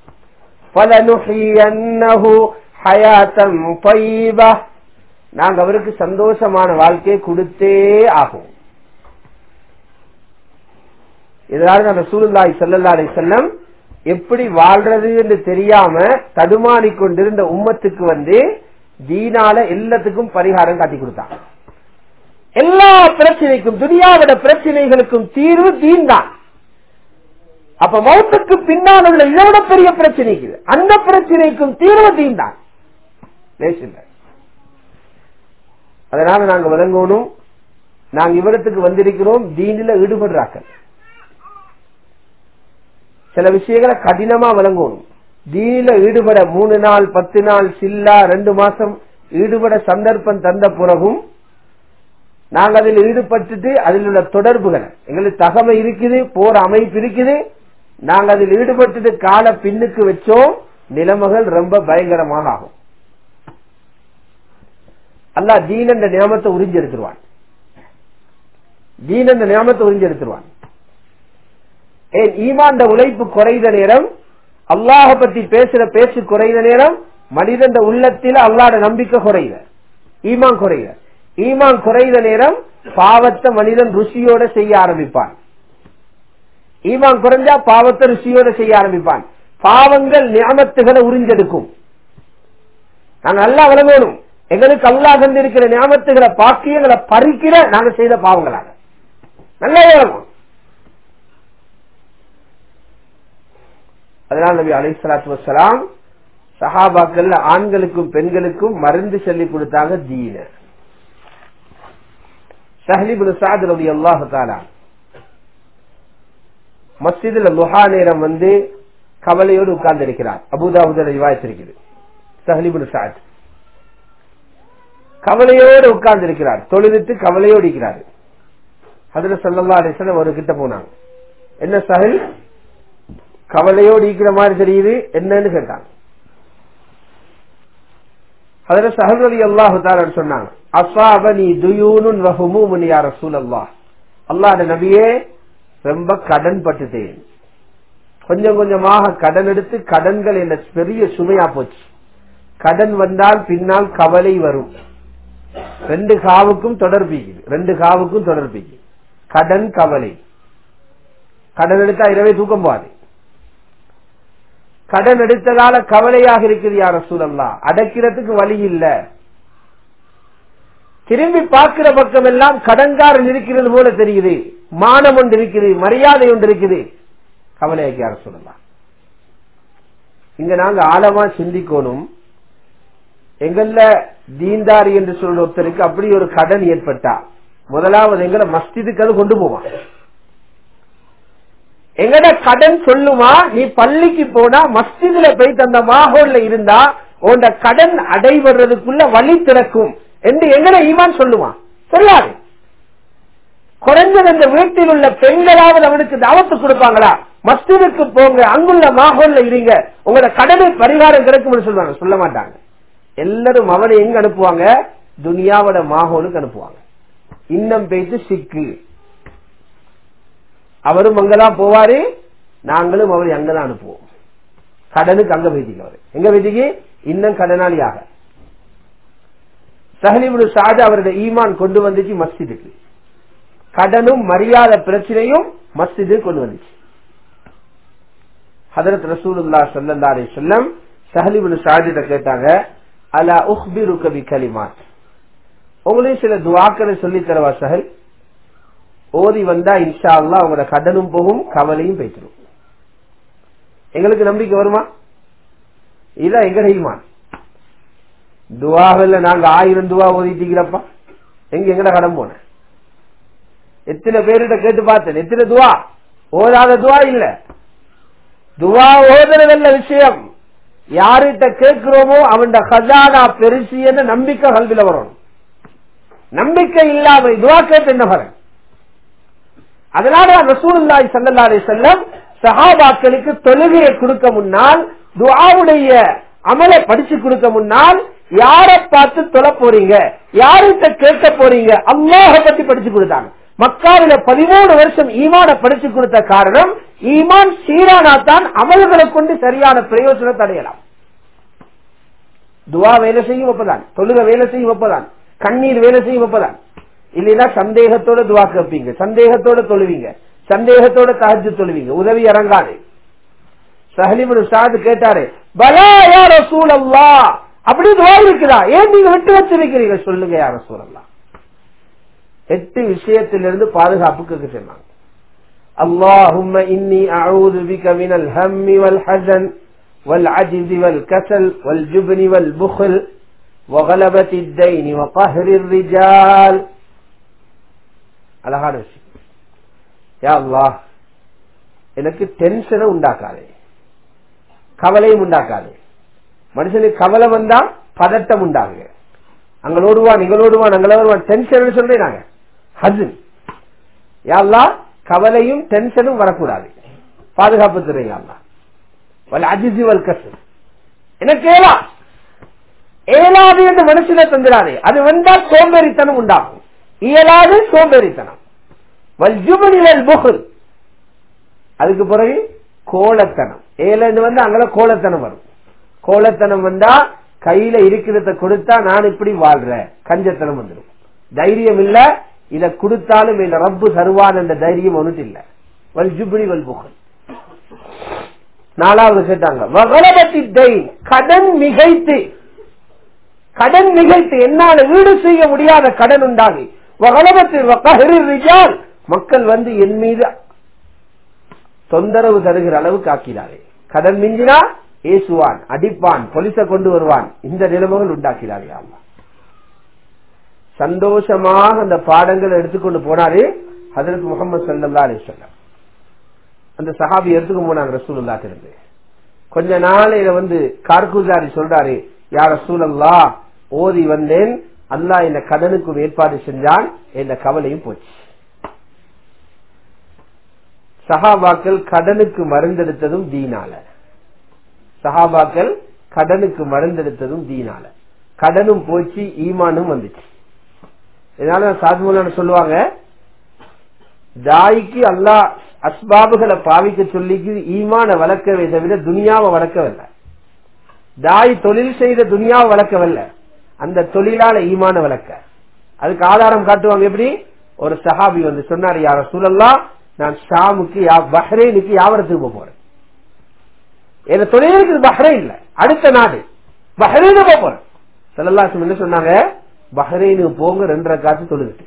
[SPEAKER 1] நாங்க அவருக்கு சந்தோஷமான வாழ்க்கையை கொடுத்தே ஆகும் இதனால நம்ம சூழ்நாய் செல்லல்லாரை செல்லம் எப்படி வாழ்றது என்று தெரியாம தடுமாறி கொண்டிருந்த உம்மத்துக்கு வந்து தீனால எல்லாத்துக்கும் பரிகாரம் காட்டி கொடுத்தாங்க எல்லா பிரச்சனைக்கும் துனியாவோட பிரச்சனைகளுக்கும் தீர்வு தீன் தான் அப்ப மௌத்துக்கு பின்னால் உள்ள இதோட பெரிய பிரச்சனை அந்த பிரச்சனைக்கும் தீர்வு தீன் தான் அதனால நாங்க விளங்கணும் நாங்க இவ்விடத்துக்கு வந்திருக்கிறோம் தீனில ஈடுபடுறாக்கள் சில விஷயங்களை கடினமா விளங்கணும் தீனில ஈடுபட மூணு நாள் பத்து நாள் சில்லா ரெண்டு மாசம் ஈடுபட சந்தர்ப்பம் தந்த பிறகும் நாங்க அதில் ஈடுபட்டுட்டு அதில் உள்ள தொடர்புகள் எங்களுக்கு தகமை இருக்குது போற அமைப்பு இருக்குது நாங்க அதில் ஈடுபட்டுட்டு கால பின்னுக்கு வச்சோம் நிலைமைகள் ரொம்ப பயங்கரமாக ஆகும் அல்லா தீன் என்ற நியமத்தை உறிஞ்சி எடுத்துருவான் தீன் என்ற நியமத்தை உறிஞ்சி எடுத்துருவான் ஏன் ஈமாண்ட உழைப்பு குறைந்த நேரம் அல்லாஹ பத்தி பேசுற பேச்சு குறைந்த நேரம் மனிதன் உள்ளத்தில் அல்லாட நம்பிக்கை குறைத ஈமான் குறைத ஈமான் குறைந்த நேரம் பாவத்தை மனிதன் ருசியோட செய்ய ஆரம்பிப்பான் ஈமான் குறைஞ்சா பாவத்தை ருசியோட செய்ய ஆரம்பிப்பான் பாவங்கள் நியமத்துகளை உறிஞ்செடுக்கும் நாங்க நல்லா விளங்கணும் எங்களுக்கு அல்லா தந்திருக்கிற நியமத்துகளை பாக்கியங்களை பறிக்கிற நாங்க செய்த பாவங்களாக நல்லா விளங்கும் அதனால் நபி அலை சலாத்து வசலாம் சஹாபாக்கள் ஆண்களுக்கும் பெண்களுக்கும் மருந்து சொல்லி கொடுத்தாங்க தீன சஹலிபுல் சாத் ரவி அல்லாஹு தாலா மஸ்ஜிதுல லுஹா நேரம் வந்து கவலையோடு உட்கார்ந்து இருக்கிறார் அபுதாபுதல் ரிவாயத்திருக்கிறது சஹலிபுல் சாத் கவலையோடு உட்கார்ந்து இருக்கிறார் தொழுதுட்டு கவலையோடு இருக்கிறார் அதுல சொல்லல்லா அலிசன் ஒரு கிட்ட போனாங்க என்ன சஹல் கவலையோடு இருக்கிற மாதிரி தெரியுது என்னன்னு கேட்டாங்க அதுல சஹல் அல்லாஹு தாலன் சொன்னாங்க அசாபனி துயூனுன் வஹுமூமுன் யா ரசூலல்லாஹ் அல்லாஹ் நபியே ரொம்ப கடன் பட்டுட்டேன் கொஞ்சம் கொஞ்சமாக கடன் எடுத்து கடன்கள் என்ன பெரிய சுமையா போச்சு கடன் வந்தால் பின்னால் கவலை வரும் ரெண்டு காவுக்கும் தொடர்பிக்குது ரெண்டு காவுக்கும் தொடர்பிக்கு கடன் கவலை கடன் எடுத்தா இரவே தூக்கம் போகாது கடன் எடுத்ததால கவலையாக இருக்குது யார சூழல்லா அடைக்கிறதுக்கு வழி இல்ல திரும்பி பார்க்கிற பக்கம் எல்லாம் கடன்காரன் இருக்கிறது போல தெரியுது மானம் ஒன்று இருக்குது மரியாதை ஒன்று இருக்குது கவலையாக்கி யார சொல்லலாம் இங்க நாங்க ஆழமா சிந்திக்கணும் எங்கள்ல தீந்தாரி என்று சொல்ற ஒருத்தருக்கு அப்படி ஒரு கடன் ஏற்பட்டா முதலாவது எங்களை மஸ்திதுக்கு அது கொண்டு போவான் எங்கட கடன் சொல்லுமா நீ பள்ளிக்கு போனா மஸ்ஜிதுல போய் தந்த மாஹோல்ல இருந்தா உண்ட கடன் அடைவதுக்குள்ள வழி திறக்கும் என்று எங்கட ஈமான் சொல்லுமா சொல்லாது குறைஞ்சது இந்த வீட்டில் உள்ள பெண்களாவது அவனுக்கு தாவத்து கொடுப்பாங்களா மஸ்ஜிதுக்கு போங்க அங்குள்ள மாஹோல்ல இருங்க உங்களோட கடனை பரிகாரம் கிடைக்கும் சொல்லுவாங்க சொல்ல மாட்டாங்க எல்லாரும் அவனை எங்க அனுப்புவாங்க துனியாவோட மாஹோலுக்கு அனுப்புவாங்க இன்னம் பேச்சு சிக்கு அவரும் அங்கதான் போவாரு நாங்களும் அவரை அங்கதான் அனுப்புவோம் கடனுக்கு அங்க வைத்திக்கு அவரு எங்க வைத்திக்கு இன்னும் கடனாளியாக சஹலிபுடு சாஜா அவருடைய ஈமான் கொண்டு வந்துச்சு மஸ்ஜிதுக்கு கடனும் மரியாதை பிரச்சனையும் மஸ்ஜிது கொண்டு வந்துச்சு ஹதரத் ரசூலுல்லா சல்லா அலி சொல்லம் சஹலிபுடு சாஜிட்ட கேட்டாங்க அலா உஹ்பிரு கபி கலிமாத் உங்களையும் சில துவாக்களை சொல்லி தரவா சஹல் ஓதி வந்தா இன்ஷா அல்லா உங்களோட கடனும் போகும் கவலையும் பேசிடும் எங்களுக்கு நம்பிக்கை வருமா இதான் எங்க ஈமான் துவாவில் நாங்க ஆயிரம் துவா ஓதிட்டீங்களப்பா எங்க எங்கட கடன் போன எத்தனை பேருகிட்ட கேட்டு பார்த்தேன் எத்தனை துவா ஓதாத துவா இல்ல துவா ஓதுறதல்ல விஷயம் யார்கிட்ட கேட்கிறோமோ அவன் ஹசானா பெருசு என்று நம்பிக்கை கல்வில வரணும் நம்பிக்கை இல்லாம துவா கேட்டு என்ன வரேன் அதனால ரசூலுல்லாய் சல்லா அலி செல்லம் சஹாபாக்களுக்கு தொழுகையை கொடுக்க முன்னால் துவாவுடைய அமலை படிச்சு கொடுக்க முன்னால் யார பார்த்து தொழ போறீங்க யார்கிட்ட கேட்க போறீங்க அல்லாஹ பத்தி படிச்சு கொடுத்தாங்க மக்காவில பதிமூணு வருஷம் ஈமான படிச்சு கொடுத்த காரணம் ஈமான் சீரானா தான் அமல்களை கொண்டு சரியான பிரயோஜனத்தை அடையலாம் துவா வேலை செய்யும் ஒப்பதான் தொழுக வேலை செய்யும் ஒப்பதான் கண்ணீர் வேலை செய்யும் ஒப்பதான் இல்லைன்னா சந்தேகத்தோட துவா கேட்பீங்க சந்தேகத்தோட தொழுவீங்க சந்தேகத்தோட தகஜு தொழுவீங்க உதவி இறங்காது சஹலிபுல் சாது கேட்டாரு பலா யார சூழல்லா அப்படி துவா இருக்குதா ஏன் நீங்க விட்டு வச்சிருக்கிறீங்க சொல்லுங்க யார சூழல்லா எட்டு விஷயத்திலிருந்து பாதுகாப்புக்கு சொன்னாங்க اللهم إني أعوذ بك من الهم والحزن والعجز والكسل والجبن والبخل وغلبة الدين وقهر الرجال அழகான விஷயம் யா அல்லாஹ் எனக்கு டென்ஷனை உண்டாக்காதே கவலையும் உண்டாக்காது மனுஷனுக்கு கவலை வந்தா பதட்டம் உண்டாகுங்க அங்களோடுவான் இங்களோடுவான் அங்களோடுவான் டென்ஷன் சொல்றேன் நாங்க ஹசன் யாழ்லா கவலையும் டென்ஷனும் வரக்கூடாது பாதுகாப்பு துறைங்க அல்லா வல் அஜிசி வல் கசு எனக்கு ஏலா ஏலாது என்று மனுஷனை தந்துடாதே அது வந்தால் சோம்பேறித்தனம் உண்டாகும் இயலாது சோம்பேறித்தனம் வல் ஜுபனி வல் புகுல் அதுக்கு பிறகு கோலத்தனம் ஏலன்னு வந்து அங்கே கோலத்தனம் வரும் கோலத்தனம் வந்தா கையில இருக்கிறத கொடுத்தா நான் இப்படி வாழ்றேன் கஞ்சத்தனம் வந்துடும் தைரியம் இல்ல இத கொடுத்தாலும் இந்த ரப்பு தருவான் என்ற தைரியம் ஒன்றும் இல்ல வல் ஜுபிடி வல் புகழ் நாலாவது கேட்டாங்க வகலபத்தி தை கடன் மிகைத்து கடன் மிகைத்து என்னால வீடு செய்ய முடியாத கடன் உண்டாகி வகலபத்தில் மக்கள் வந்து என் மீது தொந்தரவு தருகிற அளவுக்கு ஆக்கிறாரே கடன் மிஞ்சினா ஏசுவான் அடிப்பான் பொலிச கொண்டு வருவான் இந்த நிலைமைகள் உண்டாக்கிறாரே ஆமா சந்தோஷமாக அந்த பாடங்களை எடுத்துக்கொண்டு போனாரு ஹதரத் முகமது சல்லா அலி சொல்லம் அந்த சஹாபி எடுத்துக்க போனாங்க ரசூலுல்லா இருந்து கொஞ்ச நாளையில வந்து கார்குசாரி சொல்றாரு யார் ரசூலல்லா ஓதி வந்தேன் அல்லாஹ் இந்த கடனுக்கும் ஏற்பாடு செஞ்சான் இந்த கவலையும் போச்சு சஹாபாக்கள் கடனுக்கு மருந்தெடுத்ததும் தீனால சஹாபாக்கள் கடனுக்கு மருந்தெடுத்ததும் தீனால கடனும் போச்சு ஈமானும் வந்துச்சு இதனால சாத்மூலான சொல்லுவாங்க தாய்க்கு அல்லா அஸ்பாபுகளை பாவிக்க சொல்லிக்கு ஈமான வளர்க்கவே தவிர துனியாவை வளர்க்கவில்லை தாய் தொழில் செய்த துனியாவை வளர்க்கவில்லை அந்த தொழிலால ஈமான வளர்க்க அதுக்கு ஆதாரம் காட்டுவாங்க எப்படி ஒரு சஹாபி வந்து சொன்னார் யார சூழல்லா நான் ஷாமுக்கு பஹ்ரைனுக்கு யாவரத்துக்கு போறேன் என்ன தொழில் இருக்குது பஹ்ரைன்ல அடுத்த நாடு பஹ்ரைனுக்கு போறேன் செல்லல்லாசம் என்ன சொன்னாங்க பஹ்ரைனுக்கு போங்க ரெண்டரை காத்து தொழுதுட்டு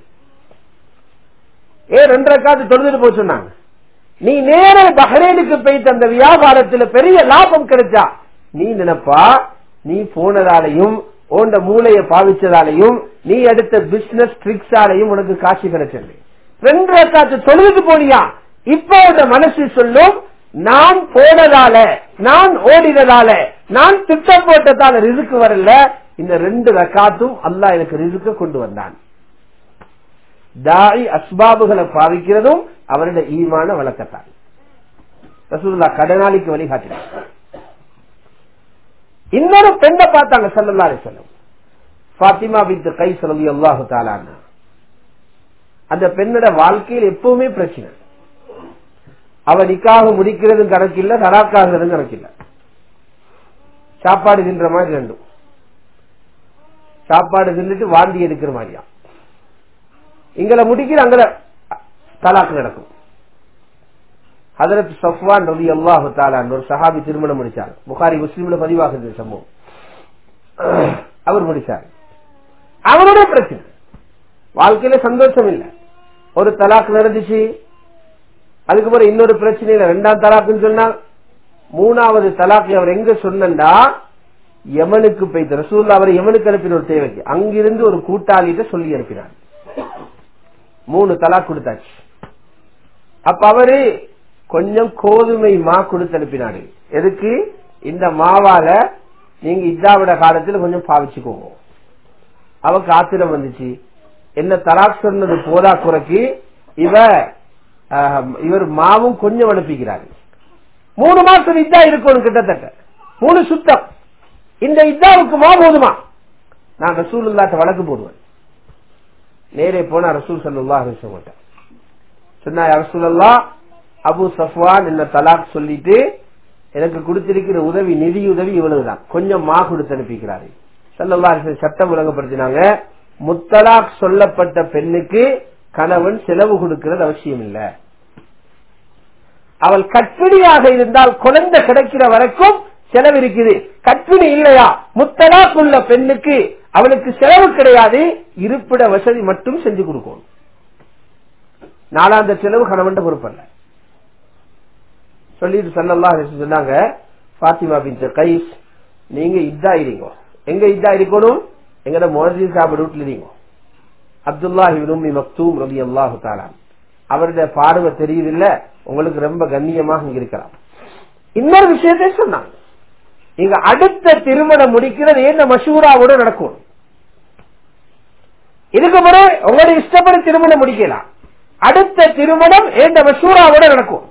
[SPEAKER 1] ஏன் ரெண்டரை காத்து தொழுதுட்டு போக சொன்னாங்க நீ நேர பஹ்ரைனுக்கு போயிட்டு அந்த வியாபாரத்துல பெரிய லாபம் கிடைச்சா நீ நினைப்பா நீ போனதாலையும் உண்ட மூளைய பாவிச்சதாலையும் நீ எடுத்த பிசினஸ் ட்ரிக்ஸாலையும் உனக்கு காட்சி கிடைச்சது ரெண்டு காத்து தொழுதுட்டு போனியா இப்போ உன் மனசு சொல்லும் நான் போனதால நான் ஓடினதால நான் திட்டம் போட்டதால ரிசுக்கு வரல இந்த ரெண்டு ரக்காத்தும் அல்லாஹ் எனக்கு ரிசுக்க கொண்டு வந்தான் தாய் அஸ்பாபுகளை பாவிக்கிறதும் அவருடைய ஈமான வழக்கத்தான் ரசூல்லா கடனாளிக்கு வழிகாட்டினார் இன்னொரு பெண்ணை பார்த்தாங்க சல்லல்லாரி செல்லும் பாத்திமா பித்து கை சொல்லி அல்லாஹு தாலான்னா அந்த பெண்ணோட வாழ்க்கையில் எப்பவுமே பிரச்சனை அவ நிக்காக முடிக்கிறதும் கணக்கில்ல தராக்காகிறதும் கணக்கில்ல சாப்பாடு தின்ற மாதிரி ரெண்டும் சாப்பாடு தின்னுட்டு வாந்தி எடுக்கிற மாதிரியா இங்களை முடிக்கிற அங்கல தலாக்கு நடக்கும் ஹதரத் சஃப்வான் ரவி அல்லாஹு தாலான் ஒரு சஹாபி திருமணம் முடிச்சார் புகாரி முஸ்லீம்ல பதிவாகுது சம்பவம் அவர் முடிச்சார் அவருடைய பிரச்சனை வாழ்க்கையில சந்தோஷம் இல்லை ஒரு தலாக் நடந்துச்சு அதுக்கப்புறம் இன்னொரு பிரச்சனையில ரெண்டாம் தலாக்குன்னு சொன்னா மூணாவது தலாக்கு அவர் எங்க சொன்னா யமனுக்கு போய்த்து ரசூல்லா அவர் யமனுக்கு அனுப்பின ஒரு தேவைக்கு அங்கிருந்து ஒரு கூட்டாளிட்ட சொல்லி அனுப்பினார் மூணு தலாக் கொடுத்தாச்சு அப்ப அவரு கொஞ்சம் கோதுமை மா கொடுத்து அனுப்பினாரு எதுக்கு இந்த மாவால நீங்க இதாவிட காலத்துல கொஞ்சம் பாவிச்சுக்கோங்க அவக்கு ஆத்திரம் வந்துச்சு என்ன தலாக் சொன்னது போதா குறைக்கு இவ இவர் மாவும் கொஞ்சம் அனுப்பிக்கிறாரு மூணு மாசம் இதா இருக்கணும் கிட்டத்தட்ட மூணு சுத்தம் இந்த இதாவுக்கு மா போதுமா நான் ரசூல் இல்லாட்ட வழக்கு போடுவேன் நேரே போனா ரசூல் சல்லா மாட்டேன் சொன்னா ரசூல் அல்லா அபு சஃப்வான் என்ன தலாக் சொல்லிட்டு எனக்கு கொடுத்திருக்கிற உதவி நிதி உதவி இவ்வளவுதான் கொஞ்சம் மா கொடுத்து அனுப்பிக்கிறாரு சல்லல்லா சட்டம் விளங்கப்படுத்தினாங்க முத்தலாக் சொல்லப்பட்ட பெண்ணுக்கு கணவன் செலவு கொடுக்கிறது அவசியம் இல்ல அவள் கற்பிணியாக இருந்தால் குழந்தை கிடைக்கிற வரைக்கும் செலவு இருக்குது கற்பிணி இல்லையா முத்தலாக் உள்ள பெண்ணுக்கு அவளுக்கு செலவு கிடையாது இருப்பிட வசதி மட்டும் செஞ்சு கொடுக்கணும் நாலாந்த செலவு கணவன் பொறுப்பல்ல சொல்லிட்டு சல்லல்லா சொன்னாங்க பாத்திமா பின் கைஸ் நீங்க இதா இருங்க எங்க இதா இருக்கணும் எங்கட மோதின் சாப்பிட வீட்டுல இருங்க அப்துல்லா உம்மி மக்தூம் ரபி அல்லாஹு தாலான் அவருடைய பார்வை தெரியுதில்ல உங்களுக்கு ரொம்ப கண்ணியமாக இங்க இருக்கலாம் இன்னொரு விஷயத்தை சொன்னாங்க நீங்க அடுத்த திருமணம் முடிக்கிறது என்ன மஷூராவோட நடக்கும் இதுக்கு பிறகு உங்களுடைய இஷ்டப்படி திருமணம் முடிக்கலாம் அடுத்த திருமணம் ஏந்த மஷூராவோட நடக்கும்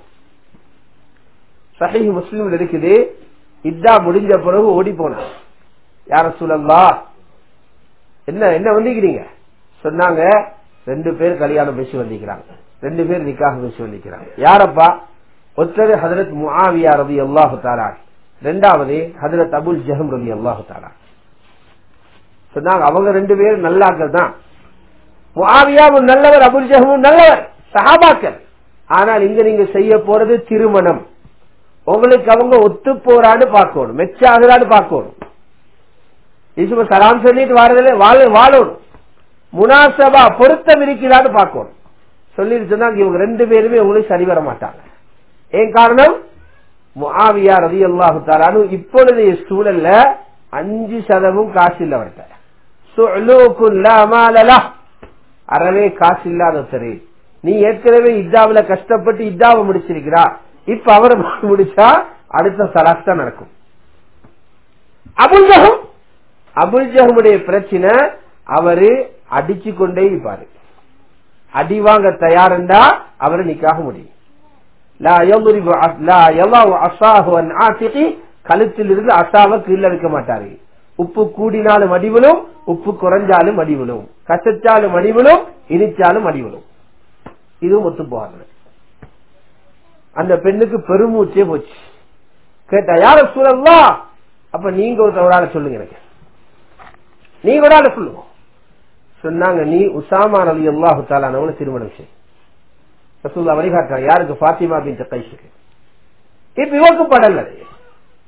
[SPEAKER 1] சஹி முஸ்லீம் இருக்குது இதா முடிஞ்ச பிறகு ஓடி போன யார சூழல்லா என்ன என்ன வந்திக்கிறீங்க சொன்னாங்க ரெண்டு பேர் கல்யாணம் பேசி வந்திக்கிறாங்க ரெண்டு பேர் நிக்காக பேசி வந்திக்கிறாங்க யாரப்பா ஒருத்தர் ஹதரத் முஆவியா ரவி அல்லாஹு தாரா ரெண்டாவது ஹதரத் அபுல் ஜஹம் ரவி அல்லாஹு தாரா சொன்னாங்க அவங்க ரெண்டு பேரும் நல்லாக்கள் தான் முஆவியாவும் நல்லவர் அபுல் ஜஹமும் நல்லவர் சஹாபாக்கள் ஆனால் இங்க நீங்க செய்ய போறது திருமணம் உங்களுக்கு அவங்க ஒத்து போறான்னு பார்க்கணும் மெச்சாகிறான்னு பார்க்கணும் ஈசும சலாம் சொல்லிட்டு வாரதில்ல வாழ வாழணும் முனாசபா பொருத்தம் இருக்கிறான்னு பார்க்கணும் சொல்லிட்டு சொன்னாங்க இவங்க ரெண்டு பேருமே உங்களுக்கு சரி வர மாட்டாங்க ஏன் காரணம் முஆவியா ரதி அல்லாஹு தாலானு இப்பொழுதைய சூழல்ல அஞ்சு சதமும் காசு இல்ல அவர்கிட்ட அறவே காசு இல்லாத ஒருத்தரு நீ ஏற்கனவே இத்தாவில கஷ்டப்பட்டு இத்தாவை முடிச்சிருக்கிறா இப்ப அவரை முடிச்சா அடுத்த சலாஸ் தான் நடக்கும் அபுல் ஜஹம் அபுல் ஜஹமுடைய பிரச்சனை அவரு அடிச்சு கொண்டே இருப்பாரு அடி வாங்க தயாருண்டா அவரை நிக்காக முடியும் கழுத்தில் இருந்து அசாவை கீழே இருக்க மாட்டாரு உப்பு கூடினாலும் அடிவிலும் உப்பு குறைஞ்சாலும் அடிவிலும் கசச்சாலும் அடிவிலும் இனிச்சாலும் அடிவிலும் இதுவும் ஒத்து போகாது அந்த பெண்ணுக்கு பெருமூச்சே போச்சு கேட்டா யார சூழல்லாம் அப்ப நீங்க ஒரு ஆளை சொல்லுங்க எனக்கு நீங்க ஒரு ஆளை சொல்லுங்க சொன்னாங்க நீ உசாமா ரவி அல்லாஹு தாலானவனு திருமணம் செய் ரசூல்லா வழிகாட்டுறாங்க யாருக்கு பாத்திமா பின் கைசுக்கு இப்ப இவக்கு படல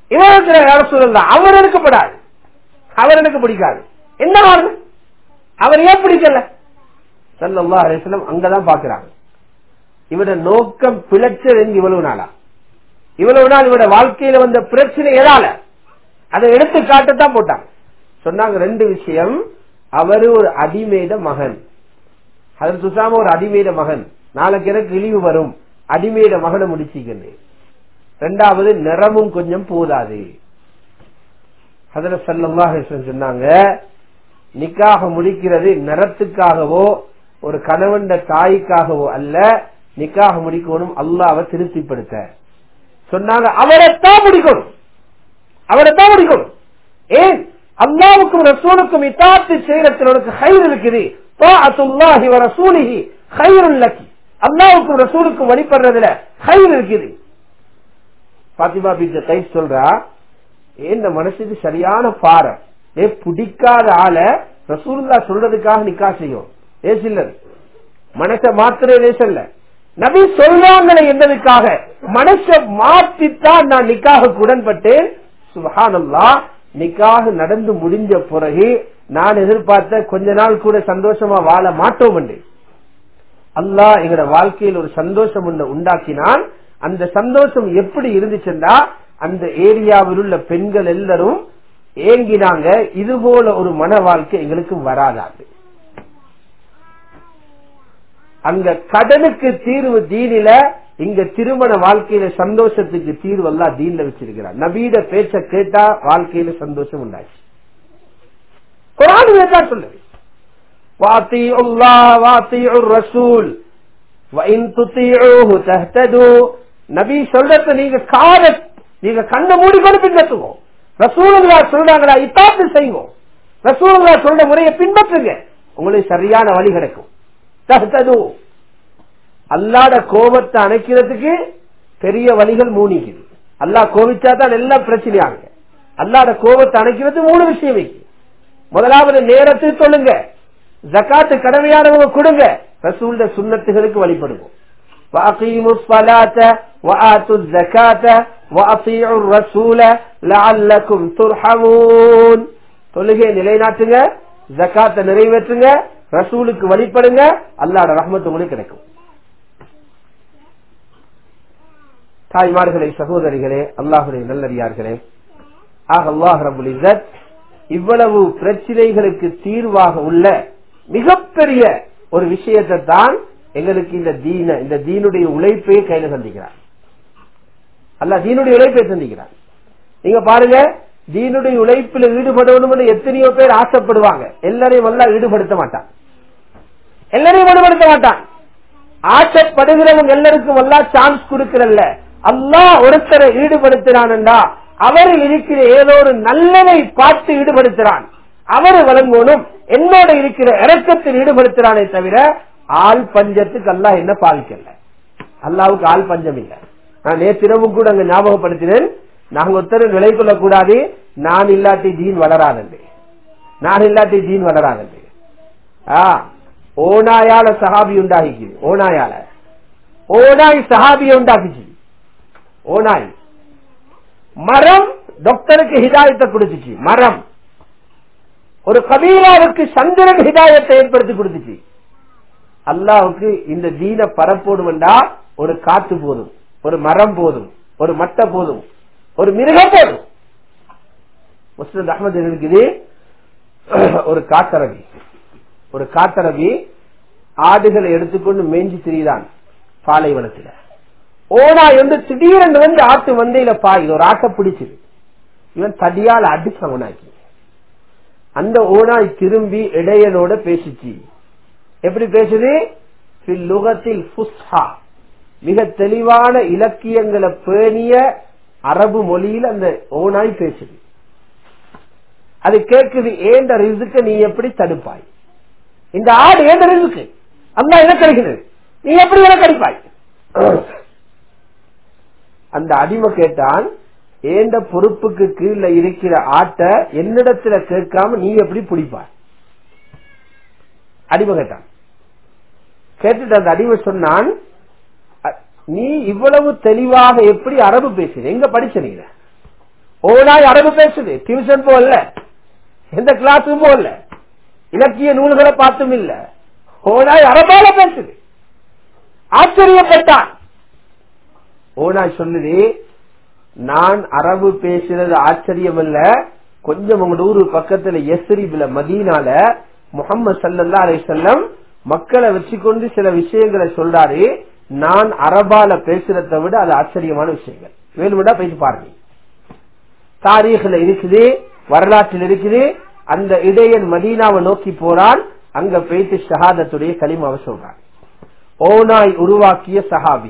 [SPEAKER 1] இவருக்கு யார சொல்லலாம் அவர் எடுக்கப்படாது அவர் எனக்கு பிடிக்காது என்ன காரணம் அவர் ஏன் பிடிக்கல சல்லா அலிஸ்லம் அங்கதான் பாக்குறாங்க இவட நோக்கம் பிழைச்சது இவ்வளவு நாளா இவ்வளவு நாள் இவட வாழ்க்கையில வந்த பிரச்சனை எதால அதை எடுத்து காட்டத்தான் போட்டாங்க சொன்னாங்க ரெண்டு விஷயம் அவரு ஒரு அடிமேத மகன் அதன் சுசாம ஒரு அடிமேத மகன் நாளைக்கு எனக்கு இழிவு வரும் அடிமேத மகனை முடிச்சுக்கிறேன் ரெண்டாவது நிறமும் கொஞ்சம் போதாது அதுல செல்லமாக சொன்னாங்க நிக்காக முடிக்கிறது நிறத்துக்காகவோ ஒரு கணவன் தாய்க்காகவோ அல்ல நிக்காக முடிக்கணும் அல்லாவை திருப்திப்படுத்த சொன்னாங்க அவரைத்தான் முடிக்கணும் அவரைத்தான் முடிக்கணும் ஏன் அல்லாவுக்கும் ரசூலுக்கும் இத்தாத்து செய்யறதுல உனக்கு கயிறு இருக்குது தாஅத்துல்லாஹி வ ரசூலிஹி கயிறுல் லக்கி அல்லாவுக்கும் ரசூலுக்கும் வழிபடுறதுல கயிறு இருக்குது பாத்திமா பீச்ச கை சொல்றா இந்த மனசுக்கு சரியான பாரம் ஏ பிடிக்காத ஆள ரசூல்லா சொல்றதுக்காக நிக்கா செய்யும் ஏசில்லது மனச மாத்திர லேசல்ல நபி சொல்றாங்களே என்பதற்காக மனச மாற்றித்தான் நான் நிக்காக உடன்பட்டேன் சுபஹானல்லா நிக்காக நடந்து முடிஞ்ச பிறகு நான் எதிர்பார்த்த கொஞ்ச நாள் கூட சந்தோஷமா வாழ மாட்டோம் என்று அல்லாஹ் எங்களோட வாழ்க்கையில் ஒரு சந்தோஷம் ஒன்று உண்டாக்கினான் அந்த சந்தோஷம் எப்படி இருந்துச்சுன்னா அந்த ஏரியாவில் உள்ள பெண்கள் எல்லாரும் ஏங்கினாங்க இது போல ஒரு மன வாழ்க்கை எங்களுக்கு வராதாது அங்க கடனுக்கு தீர்வு தீனில இங்க திருமண வாழ்க்கையில சந்தோஷத்துக்கு தீர்வு எல்லாம் தீன்ல வச்சிருக்கிறார் நபீட பேச்ச கேட்டா வாழ்க்கையில சந்தோஷம் உண்டாச்சு குரான் தான் சொல்லுது வாத்தி உல்லா வாத்தி ரசூல் நபி சொல்றத நீங்க காத நீங்க கண்ணை மூடிக்கொண்டு பின்பற்றுவோம் ரசூலுங்களா சொல்றாங்களா இத்தாத்து செய்வோம் ரசூலுங்களா சொல்ற முறையை பின்பற்றுங்க உங்களுக்கு சரியான வழி கிடைக்கும் தஹ்தது அல்லாட கோபத்தை அணைக்கிறதுக்கு பெரிய வழிகள் மூணிக்குது அல்லாஹ் கோபிச்சா தான் எல்லாம் பிரச்சனையாங்க அல்லாட கோபத்தை அணைக்கிறது மூணு விஷயம் வைக்கு முதலாவது நேரத்தில் சொல்லுங்க ஜக்காத்து கடமையானவங்க கொடுங்க ரசூல்ட சுண்ணத்துகளுக்கு வழிபடுவோம் وأقيموا الصلاة وآتوا الزكاة وأطيعوا الرسول لعلكم ترحمون தொழுகை நிலைநாட்டுங்க ஜக்காத்தை நிறைவேற்றுங்க ரசூலுக்கு வழிபடுங்க அல்லாட ரஹ்மத்து உங்களுக்கு கிடைக்கும் தாய்மார்களே சகோதரிகளே அல்லாஹுடைய நல்லடியார்களே ஆக அல்லாஹ் ரபுல் இசத் இவ்வளவு பிரச்சனைகளுக்கு தீர்வாக உள்ள மிகப்பெரிய ஒரு விஷயத்தை தான் எங்களுக்கு இந்த தீன இந்த தீனுடைய உழைப்பையே கையில சந்திக்கிறார் அல்ல தீனுடைய உழைப்பை சந்திக்கிறார் நீங்க பாருங்க தீனுடைய உழைப்பில் ஈடுபடணும் எத்தனையோ பேர் ஆசைப்படுவாங்க எல்லாரையும் எல்லாம் ஈடுபடுத்த மாட்டான் எல்லாரையும் ஈடுபடுத்த மாட்டான் ஆசைப்படுகிறவங்க எல்லாருக்கும் எல்லாம் சான்ஸ் கொடுக்கிறல்ல அல்லா ஒருத்தரை ஈடுபடுத்தினான்டா அவரில் இருக்கிற ஏதோ ஒரு நல்லதை பார்த்து ஈடுபடுத்துறான் அவரு வழங்கணும் என்னோட இருக்கிற இறக்கத்தில் ஈடுபடுத்துறானே தவிர ஆள் பஞ்சத்துக்கு அல்லா என்ன பாதிக்கல அல்லாவுக்கு ஆள் பஞ்சம் இல்ல நான் நேற்றிரவும் கூட அங்க ஞாபகப்படுத்தினேன் நாங்க ஒருத்தரும் விலை கொள்ளக்கூடாது நான் இல்லாட்டி ஜீன் வளராதண்டு நான் இல்லாட்டி ஜீன் வளராதண்டு ஓனாயால சஹாபி உண்டாகிக்குது ஓனாயால ஓனாய் சஹாபிய உண்டாக்குச்சு ஓனாய் மரம் டாக்டருக்கு ஹிதாயத்தை கொடுத்துச்சு மரம் ஒரு கபீராவுக்கு சந்திரன் ஹிதாயத்தை ஏற்படுத்தி கொடுத்துச்சு அல்லாவுக்கு இந்த தீன பரப்போடுமெண்டா ஒரு காத்து போதும் ஒரு மரம் போதும் ஒரு மட்டை போதும் ஒரு மிருகம் போதும் முஸ்லிம் அஹமது இருக்குது ஒரு காத்தரவி ஒரு காத்தரவி ஆடுகளை எடுத்துக்கொண்டு மேஞ்சி திரிதான் பாலைவனத்தில் ஓனா வந்து திடீரென்று வந்து ஆட்டு வந்தையில பாயுது ஒரு ஆட்டை பிடிச்சது இவன் தடியால் அடிச்சு ஓனாக்கி அந்த ஓனாய் திரும்பி இடையனோட பேசிச்சு எப்படி பேசுது லுகத்தில் மிக தெளிவான இலக்கியங்களை பேணிய அரபு மொழியில் அந்த ஓனாய் பேசுது அது கேட்குது ஏண்ட ரிசுக்க நீ எப்படி தடுப்பாய் இந்த ஆடு ஏண்ட ரிசுக்கு அல்லா என்ன கிடைக்கிறது நீ எப்படி என கிடைப்பாய் அந்த அடிமை கேட்டான் ஏண்ட பொறுப்புக்கு கீழே இருக்கிற ஆட்டை என்னிடத்துல கேட்காம நீ எப்படி பிடிப்பாய் அடிமை கேட்டான் கேட்டுட்டு அந்த அடிமை சொன்னான் நீ இவ்வளவு தெளிவாக எப்படி அரபு பேசுற எங்க படிச்ச நீங்க ஓனாய் அரபு பேசுது டியூஷன் போகல எந்த கிளாஸும் போகல இலக்கிய நூல்களை பார்த்தும் இல்ல ஓனாய் அரபால பேசுது ஆச்சரியப்பட்டான் ஓனாய் சொல்லுது நான் அரபு பேசுறது ஆச்சரியம் இல்ல கொஞ்சம் உங்களோட ஊரு பக்கத்துல எஸ்ரிபில மதீனால முகமது சல்லா அலி செல்லம் மக்களை வச்சுக்கொண்டு சில விஷயங்களை சொல்றாரு நான் அரபால பேசுறதை விட அது ஆச்சரியமான விஷயங்கள் வேணுமெண்டா போயிட்டு பாருங்க தாரீഖில் இருக்குது வரலாற்றில் இருக்குது அந்த இடையன் மதீனாவை நோக்கி போறான் அங்க போயிட்டு ஷஹாதத்துடைய களிமாவை சொல்றான் ஓனாய் உருவாக்கிய சஹாபி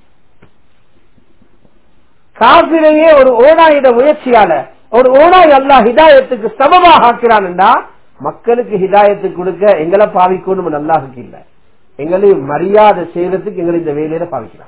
[SPEAKER 1] காபிரையே ஒரு ஓனாயிட முயற்சியால ஒரு ஓனாய் அல்லா ஹிதாயத்துக்கு சமமாக ஆக்கிறான்டா மக்களுக்கு ஹிதாயத்து கொடுக்க எங்களை பாவிக்கணும் நல்லாவுக்கு இல்ல எங்களை மரியாதை செய்யறதுக்கு எங்களை இந்த வேலையில பாவிக்கிறான்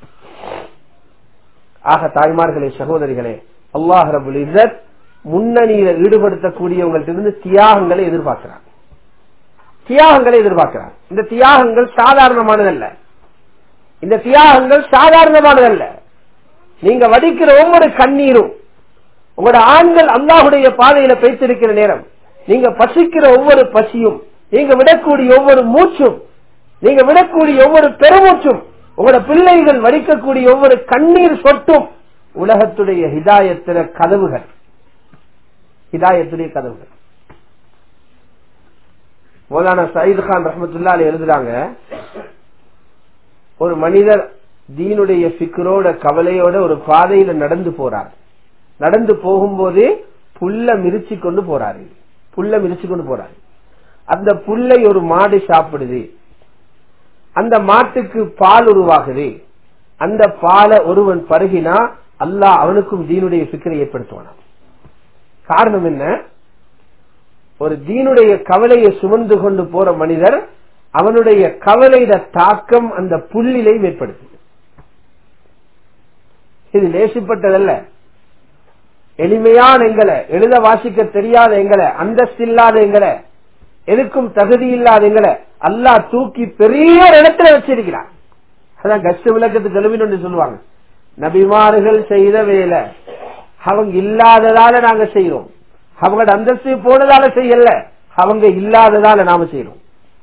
[SPEAKER 1] ஆக தாய்மார்களே சகோதரிகளே அல்லாஹ் ரபுல் இசத் முன்னணியில ஈடுபடுத்தக்கூடியவங்கள்ட்ட இருந்து தியாகங்களை எதிர்பார்க்கிறான் தியாகங்களை எதிர்பார்க்கிறான் இந்த தியாகங்கள் சாதாரணமானதல்ல இந்த தியாகங்கள் சாதாரணமானதல்ல நீங்க வடிக்கிற ஒவ்வொரு கண்ணீரும் உங்களோட ஆண்கள் அல்லாஹுடைய பாதையில பேசிருக்கிற நேரம் நீங்க பசிக்கிற ஒவ்வொரு பசியும் நீங்க விடக்கூடிய ஒவ்வொரு மூச்சும் நீங்க விடக்கூடிய ஒவ்வொரு பெருமூச்சும் உங்களோட பிள்ளைகள் வடிக்கக்கூடிய ஒவ்வொரு கண்ணீர் சொட்டும் உலகத்துடைய ஹிதாயத்தின கதவுகள் ஹிதாயத்துடைய கதவுகள் மௌலானா சயீத் கான் ரஹமத்துல்லா எழுதுறாங்க ஒரு மனிதர் தீனுடைய சிக்கரோட கவலையோட ஒரு பாதையில நடந்து போறார் நடந்து போகும்போது புல்ல மிரிச்சு கொண்டு போறாரு புல்ல மிரிச்சு கொண்டு போறாரு அந்த புல்லை ஒரு மாடு சாப்பிடுது அந்த மாட்டுக்கு பால் உருவாகுது அந்த பாலை ஒருவன் பருகினா அல்லாஹ் அவனுக்கும் தீனுடைய சிக்கரை ஏற்படுத்துவானா காரணம் என்ன ஒரு தீனுடைய கவலையை சுமந்து கொண்டு போற மனிதர் அவனுடைய கவலையிட தாக்கம் அந்த புல்லிலை ஏற்படுத்து இது லேசிப்பட்டதல்ல எளிமையான எங்களை எழுத வாசிக்க தெரியாத எங்களை அந்தஸ்தில்லாத எங்களை எதுக்கும் தகுதி இல்லாத எங்களை அல்லா தூக்கி பெரிய ஒரு இடத்துல வச்சிருக்கிறான் அதான் கஷ்ட விளக்கத்துக்கு எழுவின்னு சொல்லுவாங்க நபிமார்கள் செய்த வேலை அவங்க இல்லாததால நாங்க செய்யறோம் அவங்களோட அந்தஸ்து போனதால செய்யல அவங்க இல்லாததால நாம செய்யறோம்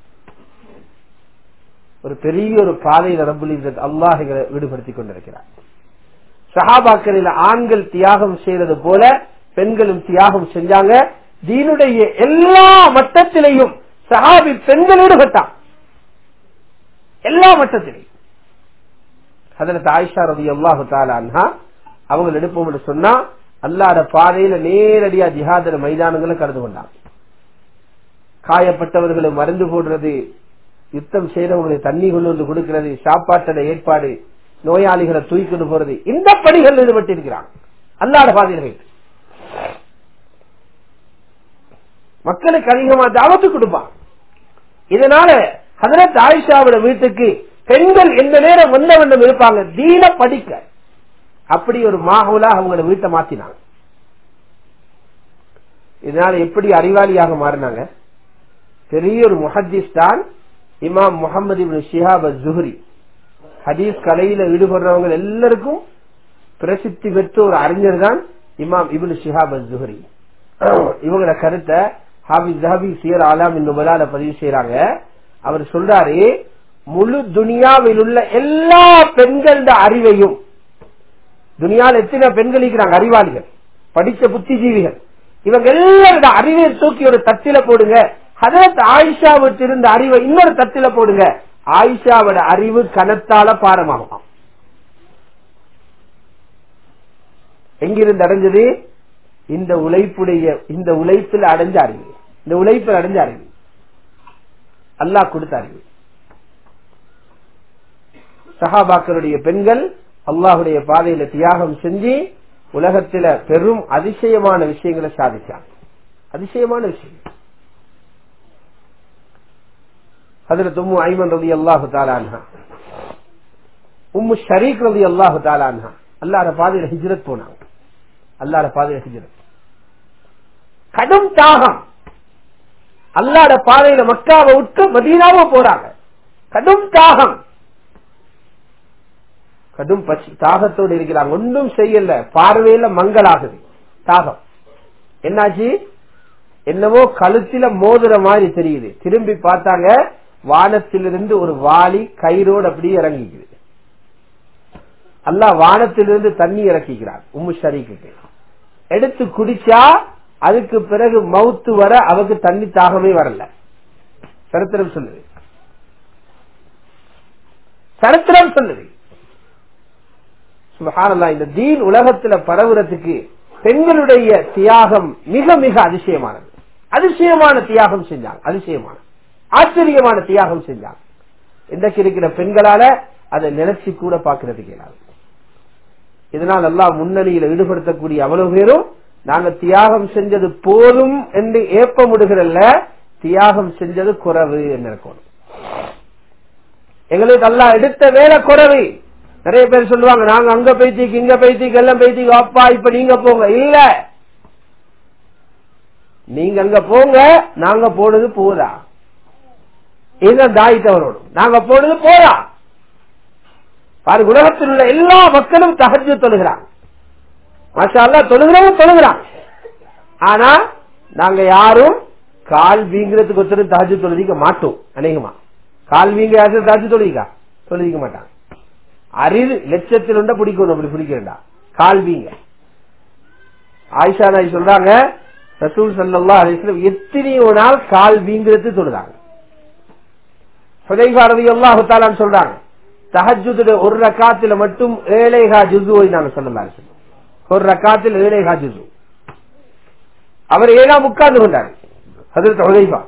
[SPEAKER 1] ஒரு பெரிய ஒரு பாதையில் ரபுல் அல்லாஹிகளை ஈடுபடுத்திக் கொண்டிருக்கிறார் சஹாபாக்களில் ஆண்கள் தியாகம் செய்யறது போல பெண்களும் தியாகம் செஞ்சாங்க தீனுடைய எல்லா மட்டத்திலையும் சஹாபி பெண்கள் ஈடுபட்டான் எல்லா மட்டத்திலையும் அதற்கு ஆயிஷா ரவி அல்லாஹு தாலான்ஹா அவங்க எடுப்போம் சொன்னா அல்லாட பாதையில நேரடியா ஜிஹாதர மைதானங்களை கலந்து கொண்டாங்க காயப்பட்டவர்களை மருந்து போடுறது யுத்தம் செய்யறவங்களுக்கு தண்ணி கொண்டு வந்து கொடுக்கிறது சாப்பாட்டோட ஏற்பாடு நோயாளிகளை தூக்கிட்டு போறது இந்த பணிகள் ஈடுபட்டு இருக்கிறாங்க அல்லாட பாதையில் மக்களுக்கு அதிகமா தாவத்து கொடுப்பான் இதனால ஹதரத் ஆயிஷாவோட வீட்டுக்கு பெண்கள் எந்த நேரம் வந்த வண்ணம் இருப்பாங்க தீன படிக்க அப்படி ஒரு மாகூலா அவங்கள வீட்டை மாத்தினாங்க இதனால எப்படி அறிவாளியாக மாறினாங்க பெரிய ஒரு முஹத்திஸ் தான் இமாம் முகமது இபின் ஷிஹாப் ஜுஹரி ஹதீஸ் கலையில ஈடுபடுறவங்க எல்லாருக்கும் பிரசித்தி பெற்ற ஒரு அறிஞர் தான் இமாம் இபின் ஷிஹாப் ஜுஹரி இவங்களோட கருத்தை ஹாபிஸ் ஜஹபி சியர் ஆலாம் நுபலால பதிவு செய்யறாங்க அவர் சொல்றாரு முழு துனியாவில் உள்ள எல்லா பெண்களோட அறிவையும் துனியாவில் எத்தனை பெண்கள் இருக்கிறாங்க அறிவாளிகள் படிச்ச புத்திஜீவிகள் இவங்க எல்லாரோட அறிவை தூக்கி ஒரு தட்டில போடுங்க ஹதரத் ஆயிஷாவுக்கு இருந்த அறிவை இன்னொரு தட்டில போடுங்க ஆயிஷாவோட அறிவு கனத்தால பாரமாகும் எங்கிருந்து அடைஞ்சது இந்த உழைப்புடைய இந்த உழைப்பில் அடைஞ்ச அறிவு இந்த உழைப்பில் அடைஞ்ச அறிவு அல்லாஹ் கொடுத்த அறிவு சஹாபாக்களுடைய பெண்கள் அல்லாஹுடைய பாதையில தியாகம் செஞ்சு உலகத்தில பெரும் அதிசயமான விஷயங்களை சாதிச்சாங்க அதிசயமான விஷயம் அதுல தும்மு ஐமன் ரவி அல்லாஹு தாலான்ஹா உம்மு ஷரீக் ரவி அல்லாஹு தாலான்ஹா அல்லாட பாதையில ஹிஜ்ரத் போனாங்க அல்லாட பாதையில ஹிஜ்ரத் கடும் தாகம் அல்லாட பாதையில மக்காவை விட்டு மதீனாவோ போறாங்க கடும் தாகம் கடும் பசி தாகத்தோடு இருக்கிறாங்க ஒன்றும் செய்யல பார்வையில மங்களாகுது தாகம் என்னாச்சு என்னவோ கழுத்தில மோதுற மாதிரி தெரியுது திரும்பி பார்த்தாங்க வானத்திலிருந்து ஒரு வாளி கயிறோடு அப்படியே இறங்கிக்குது அல்லாஹ் வானத்திலிருந்து தண்ணி இறக்கிக்கிறார் உம்மு ஷரீக்கு எடுத்து குடிச்சா அதுக்கு பிறகு மவுத்து வர அவருக்கு தண்ணி தாகமே வரல சரித்திரம் சொல்லுது சரித்திரம் சொல்லுது சுபஹானல்லாஹ் இந்த தீன் உலகத்துல பரவுறதுக்கு பெண்களுடைய தியாகம் மிக மிக அதிசயமானது அதிசயமான தியாகம் செஞ்சாங்க அதிசயமான ஆச்சரியமான தியாகம் செஞ்சாங்க இன்றைக்கு இருக்கிற பெண்களால அதை நினைச்சு கூட பாக்குறதுக்கு இயலாது இதனால் எல்லாம் முன்னணியில் ஈடுபடுத்தக்கூடிய அவ்வளவு பேரும் நாங்க தியாகம் செஞ்சது போதும் என்று ஏப்ப முடுகிறல்ல தியாகம் செஞ்சது குறைவு என்று இருக்கணும் எங்களுக்கு எல்லாம் எடுத்த வேலை குறைவு நிறைய பேர் சொல்லுவாங்க நாங்க அங்க பைத்திக்கு இங்க பைத்திக்கு எல்லாம் பைத்திக்கு அப்பா இப்ப நீங்க போங்க இல்ல நீங்க அங்க போங்க நாங்க போனது போதா இதுதான் தாயித்தவரோடும் நாங்க போனது போதா பாரு உலகத்தில் உள்ள எல்லா மக்களும் தகஜு தொழுகிறாங்க மாஷா அல்லா தொழுகிறவங்க தொழுகிறாங்க ஆனா நாங்க யாரும் கால் வீங்கிறதுக்கு ஒருத்தரும் தகஜு தொழுதிக்க மாட்டோம் அநேகமா கால் வீங்க யாரும் தகஜு தொழுதிக்கா தொழுதிக்க மாட்டாங்க அரிது லட்சத்தில் உண்ட பிடிக்கணும் அப்படி பிடிக்கிறா கால் வீங்க ஆயிஷா நாய் சொல்றாங்க ரசூல் சல்லா அலிஸ்லம் எத்தனையோ நாள் கால் வீங்கிறது தொழுதாங்க சுதைபாரதி அல்லாஹு சொல்றாங்க தஹஜுடைய ஒரு ரக்காத்துல மட்டும் ஏழைகா ஜுசுவை நாங்க சொல்லலாம் ஒரு ரக்காத்தில் ஏழைகா ஜுசு அவர் ஏழாம் உட்கார்ந்து கொண்டார் ஹதரத் ஹுதைபா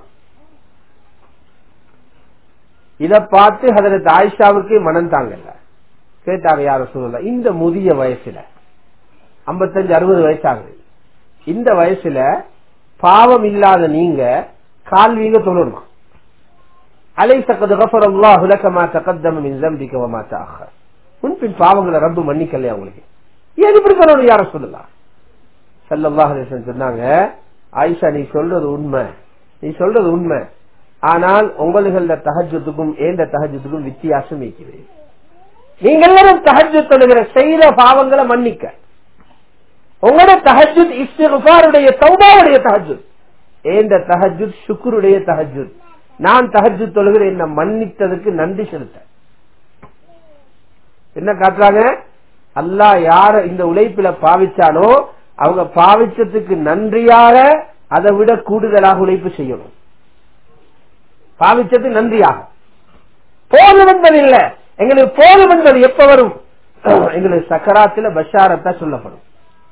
[SPEAKER 1] இத பார்த்து ஹதரத் ஆயிஷாவுக்கு மனம் தாங்கல கேட்டாங்க யார சொல்லல இந்த முதிய வயசுல ஐம்பத்தஞ்சு அறுபது வயசாகுது இந்த வயசுல பாவம் இல்லாத நீங்க கால் வீங்க தொழணுமா அலைச கது கஃபர் அல்லாஹு லக மா தகத்தம மின் ذنبك وما تأخر முன்பின் பாவங்களை ரப்பு மன்னிக்கலையா உங்களுக்கு ஏன் இப்படி சொல்லணும் யார சொல்லலாம் ஸல்லல்லாஹு அலைஹி வஸல்லம் சொன்னாங்க ஆயிஷா நீ சொல்றது உண்மை நீ சொல்றது உண்மை ஆனால் உங்களுகள தஹஜ்ஜுத்துக்கும் ஏந்த தஹஜ்ஜுத்துக்கும் வித்தியாசம் இருக்கிறது நீங்க எல்லாரும் தஹஜ்ஜு தொழுகிற செய்யற பாவங்களை மன்னிக்க உங்களோட தஹஜுத் இஸ்திகுபாருடைய தௌபாவுடைய தஹஜுத் ஏந்த தஹஜுத் சுக்குருடைய தஹஜுத் நான் தஹஜு தொழுகிற என்ன மன்னித்ததுக்கு நன்றி செலுத்த என்ன காட்டுறாங்க அல்லாஹ் யார இந்த உழைப்பில பாவிச்சானோ அவங்க பாவிச்சதுக்கு நன்றியாக அதை விட கூடுதலாக உழைப்பு செய்யணும் பாவிச்சது நன்றியாக போதும் என்பது இல்ல எங்களுக்கு போதும் என்பது எப்ப வரும் எங்களுக்கு சக்கராத்துல பஷாரத்தா சொல்லப்படும்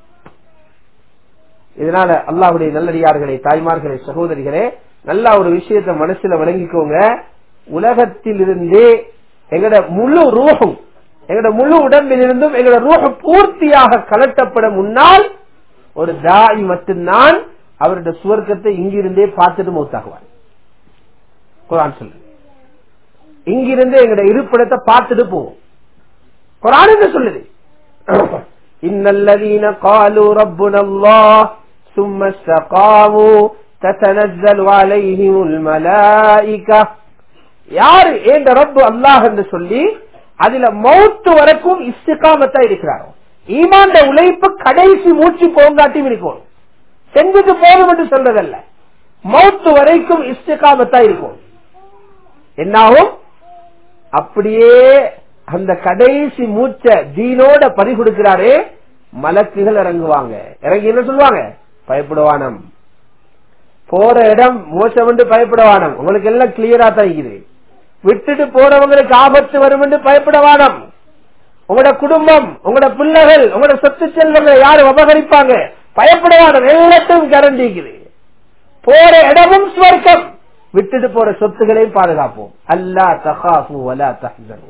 [SPEAKER 1] இதனால அல்லாஹுடைய நல்லடியார்களே தாய்மார்களே சகோதரிகளே நல்லா ஒரு விஷயத்த மனசுல விளங்கிக்கோங்க உலகத்தில் இருந்தே எங்கட முழு ரூஹம் எங்கட முழு உடம்பில் இருந்தும் எங்கட ரூஹம் பூர்த்தியாக கலட்டப்பட முன்னால் ஒரு தாய் மட்டும்தான் அவருடைய சுவர்க்கத்தை இங்கிருந்தே பார்த்துட்டு மௌத்தாகுவார் குரான் சொல்லு இங்கிருந்து எங்கட இருப்பிடத்தை பார்த்துட்டு போவோம் குரான் என்ன சொல்லுது இன்னல்லதீன காலு ரப்புனல்லாஹ் ثم استقاموا تتنزل عليهم الملائكة யாரு ஏந்த ரப்பு அல்லாஹ் என்று சொல்லி அதுல மௌத்து வரைக்கும் இஸ்திகாமத்தா இருக்கிறாரோ ஈமாண்ட உழைப்பு கடைசி மூச்சு போங்காட்டியும் இருக்கும் செஞ்சுட்டு போதும் என்று சொல்றதல்ல மௌத்து வரைக்கும் இஸ்திகாமத்தா இருக்கும் என்னாகும் அப்படியே அந்த கடைசி மூச்ச தீனோட பறி கொடுக்கிறாரே மலக்குகள் இறங்குவாங்க இறங்கி என்ன சொல்லுவாங்க பயப்படுவானம் போற இடம் மோசம் என்று பயப்படவானம் உங்களுக்கு எல்லாம் கிளியரா தான் இருக்குது விட்டுட்டு போறவங்களுக்கு ஆபத்து வரும் என்று பயப்படவானம் உங்களோட குடும்பம் உங்களோட பிள்ளைகள் உங்களோட சொத்து செல்வங்களை யாரு அபகரிப்பாங்க பயப்படவானம் எல்லாத்தையும் கரண்டிக்குது போற இடமும் ஸ்வர்க்கம் விட்டுட்டு போற சொத்துக்களையும் பாதுகாப்போம் அல்லா தகாஃபு வலா தஹ்சனு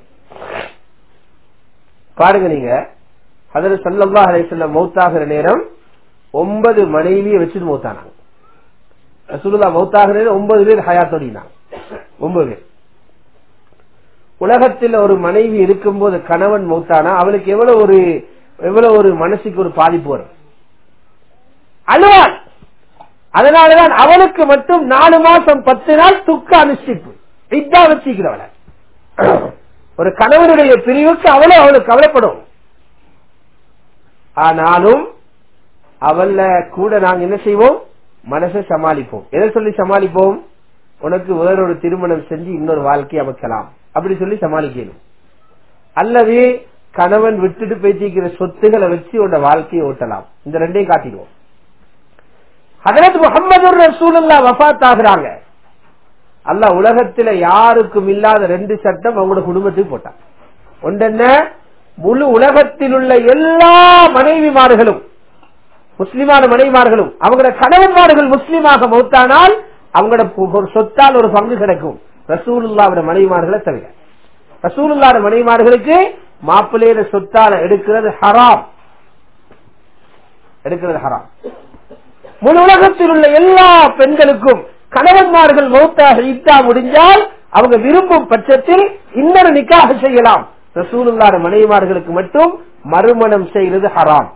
[SPEAKER 1] பாருங்க நீங்க அதுல சல்லல்லா அலைஹிஸ்ஸலாம் மௌத்தாகிற நேரம் ஒன்பது மனைவியை வச்சுட்டு மௌத்தானாங்க ரசூலுல்லா மௌத்தாகிற நேரம் ஒன்பது பேர் ஹயாத்தோடினாங்க ஒன்பது பேர் உலகத்தில் ஒரு மனைவி இருக்கும்போது கணவன் மௌத்தானா அவளுக்கு எவ்வளவு ஒரு எவ்வளவு ஒரு மனசுக்கு ஒரு பாதிப்பு வரும் அழுவாள் அதனாலதான் அவளுக்கு மட்டும் நாலு மாசம் பத்து நாள் துக்க அனுஷ்டிப்பு இதா வச்சுக்கிறவள ஒரு கணவனுடைய பிரிவுக்கு அவளும் அவளுக்கு கவலைப்படும் ஆனாலும் அவள்ல கூட நாங்க என்ன செய்வோம் மனசை சமாளிப்போம் எதை சொல்லி சமாளிப்போம் உனக்கு வேறொரு திருமணம் செஞ்சு இன்னொரு வாழ்க்கை அமைக்கலாம் அப்படி சொல்லி சமாளிக்கணும் அல்லது கணவன் விட்டுட்டு பேசிக்கிற சொத்துக்களை வச்சு உன்னோட வாழ்க்கையை ஓட்டலாம் இந்த ரெண்டையும் காட்டிடுவோம் ஹதரத் முகமது ரசூலுல்லா வஃத் ஆகுறாங்க அல்லாஹ் உலகத்துல யாருக்கும் இல்லாத ரெண்டு சட்டம் அவங்களோட குடும்பத்துக்கு போட்டான் ஒன்றென்ன முழு உலகத்தில் உள்ள எல்லா மனைவிமார்களும் முஸ்லிமான மனைவிமார்களும் அவங்களோட கணவன்மார்கள் முஸ்லிமாக மௌத்தானால் அவங்களோட ஒரு சொத்தால் ஒரு பங்கு கிடைக்கும் ரசூலுல்லாவோட மனைவிமார்களை தவிர ரசூலுல்லாட மனைவிமார்களுக்கு மாப்பிள்ளையில சொத்தால எடுக்கிறது ஹராம் எடுக்கிறது ஹராம் முழு உலகத்தில் உள்ள எல்லா பெண்களுக்கும் கணவன்மார்கள் மௌத்தாக இத்தா முடிஞ்சால் அவங்க விரும்பும் பட்சத்தில் இன்னொரு நிக்காக செய்யலாம் ரசூலுல்லாட மனைவிமார்களுக்கு மட்டும் மறுமணம் செய்யறது ஹராம்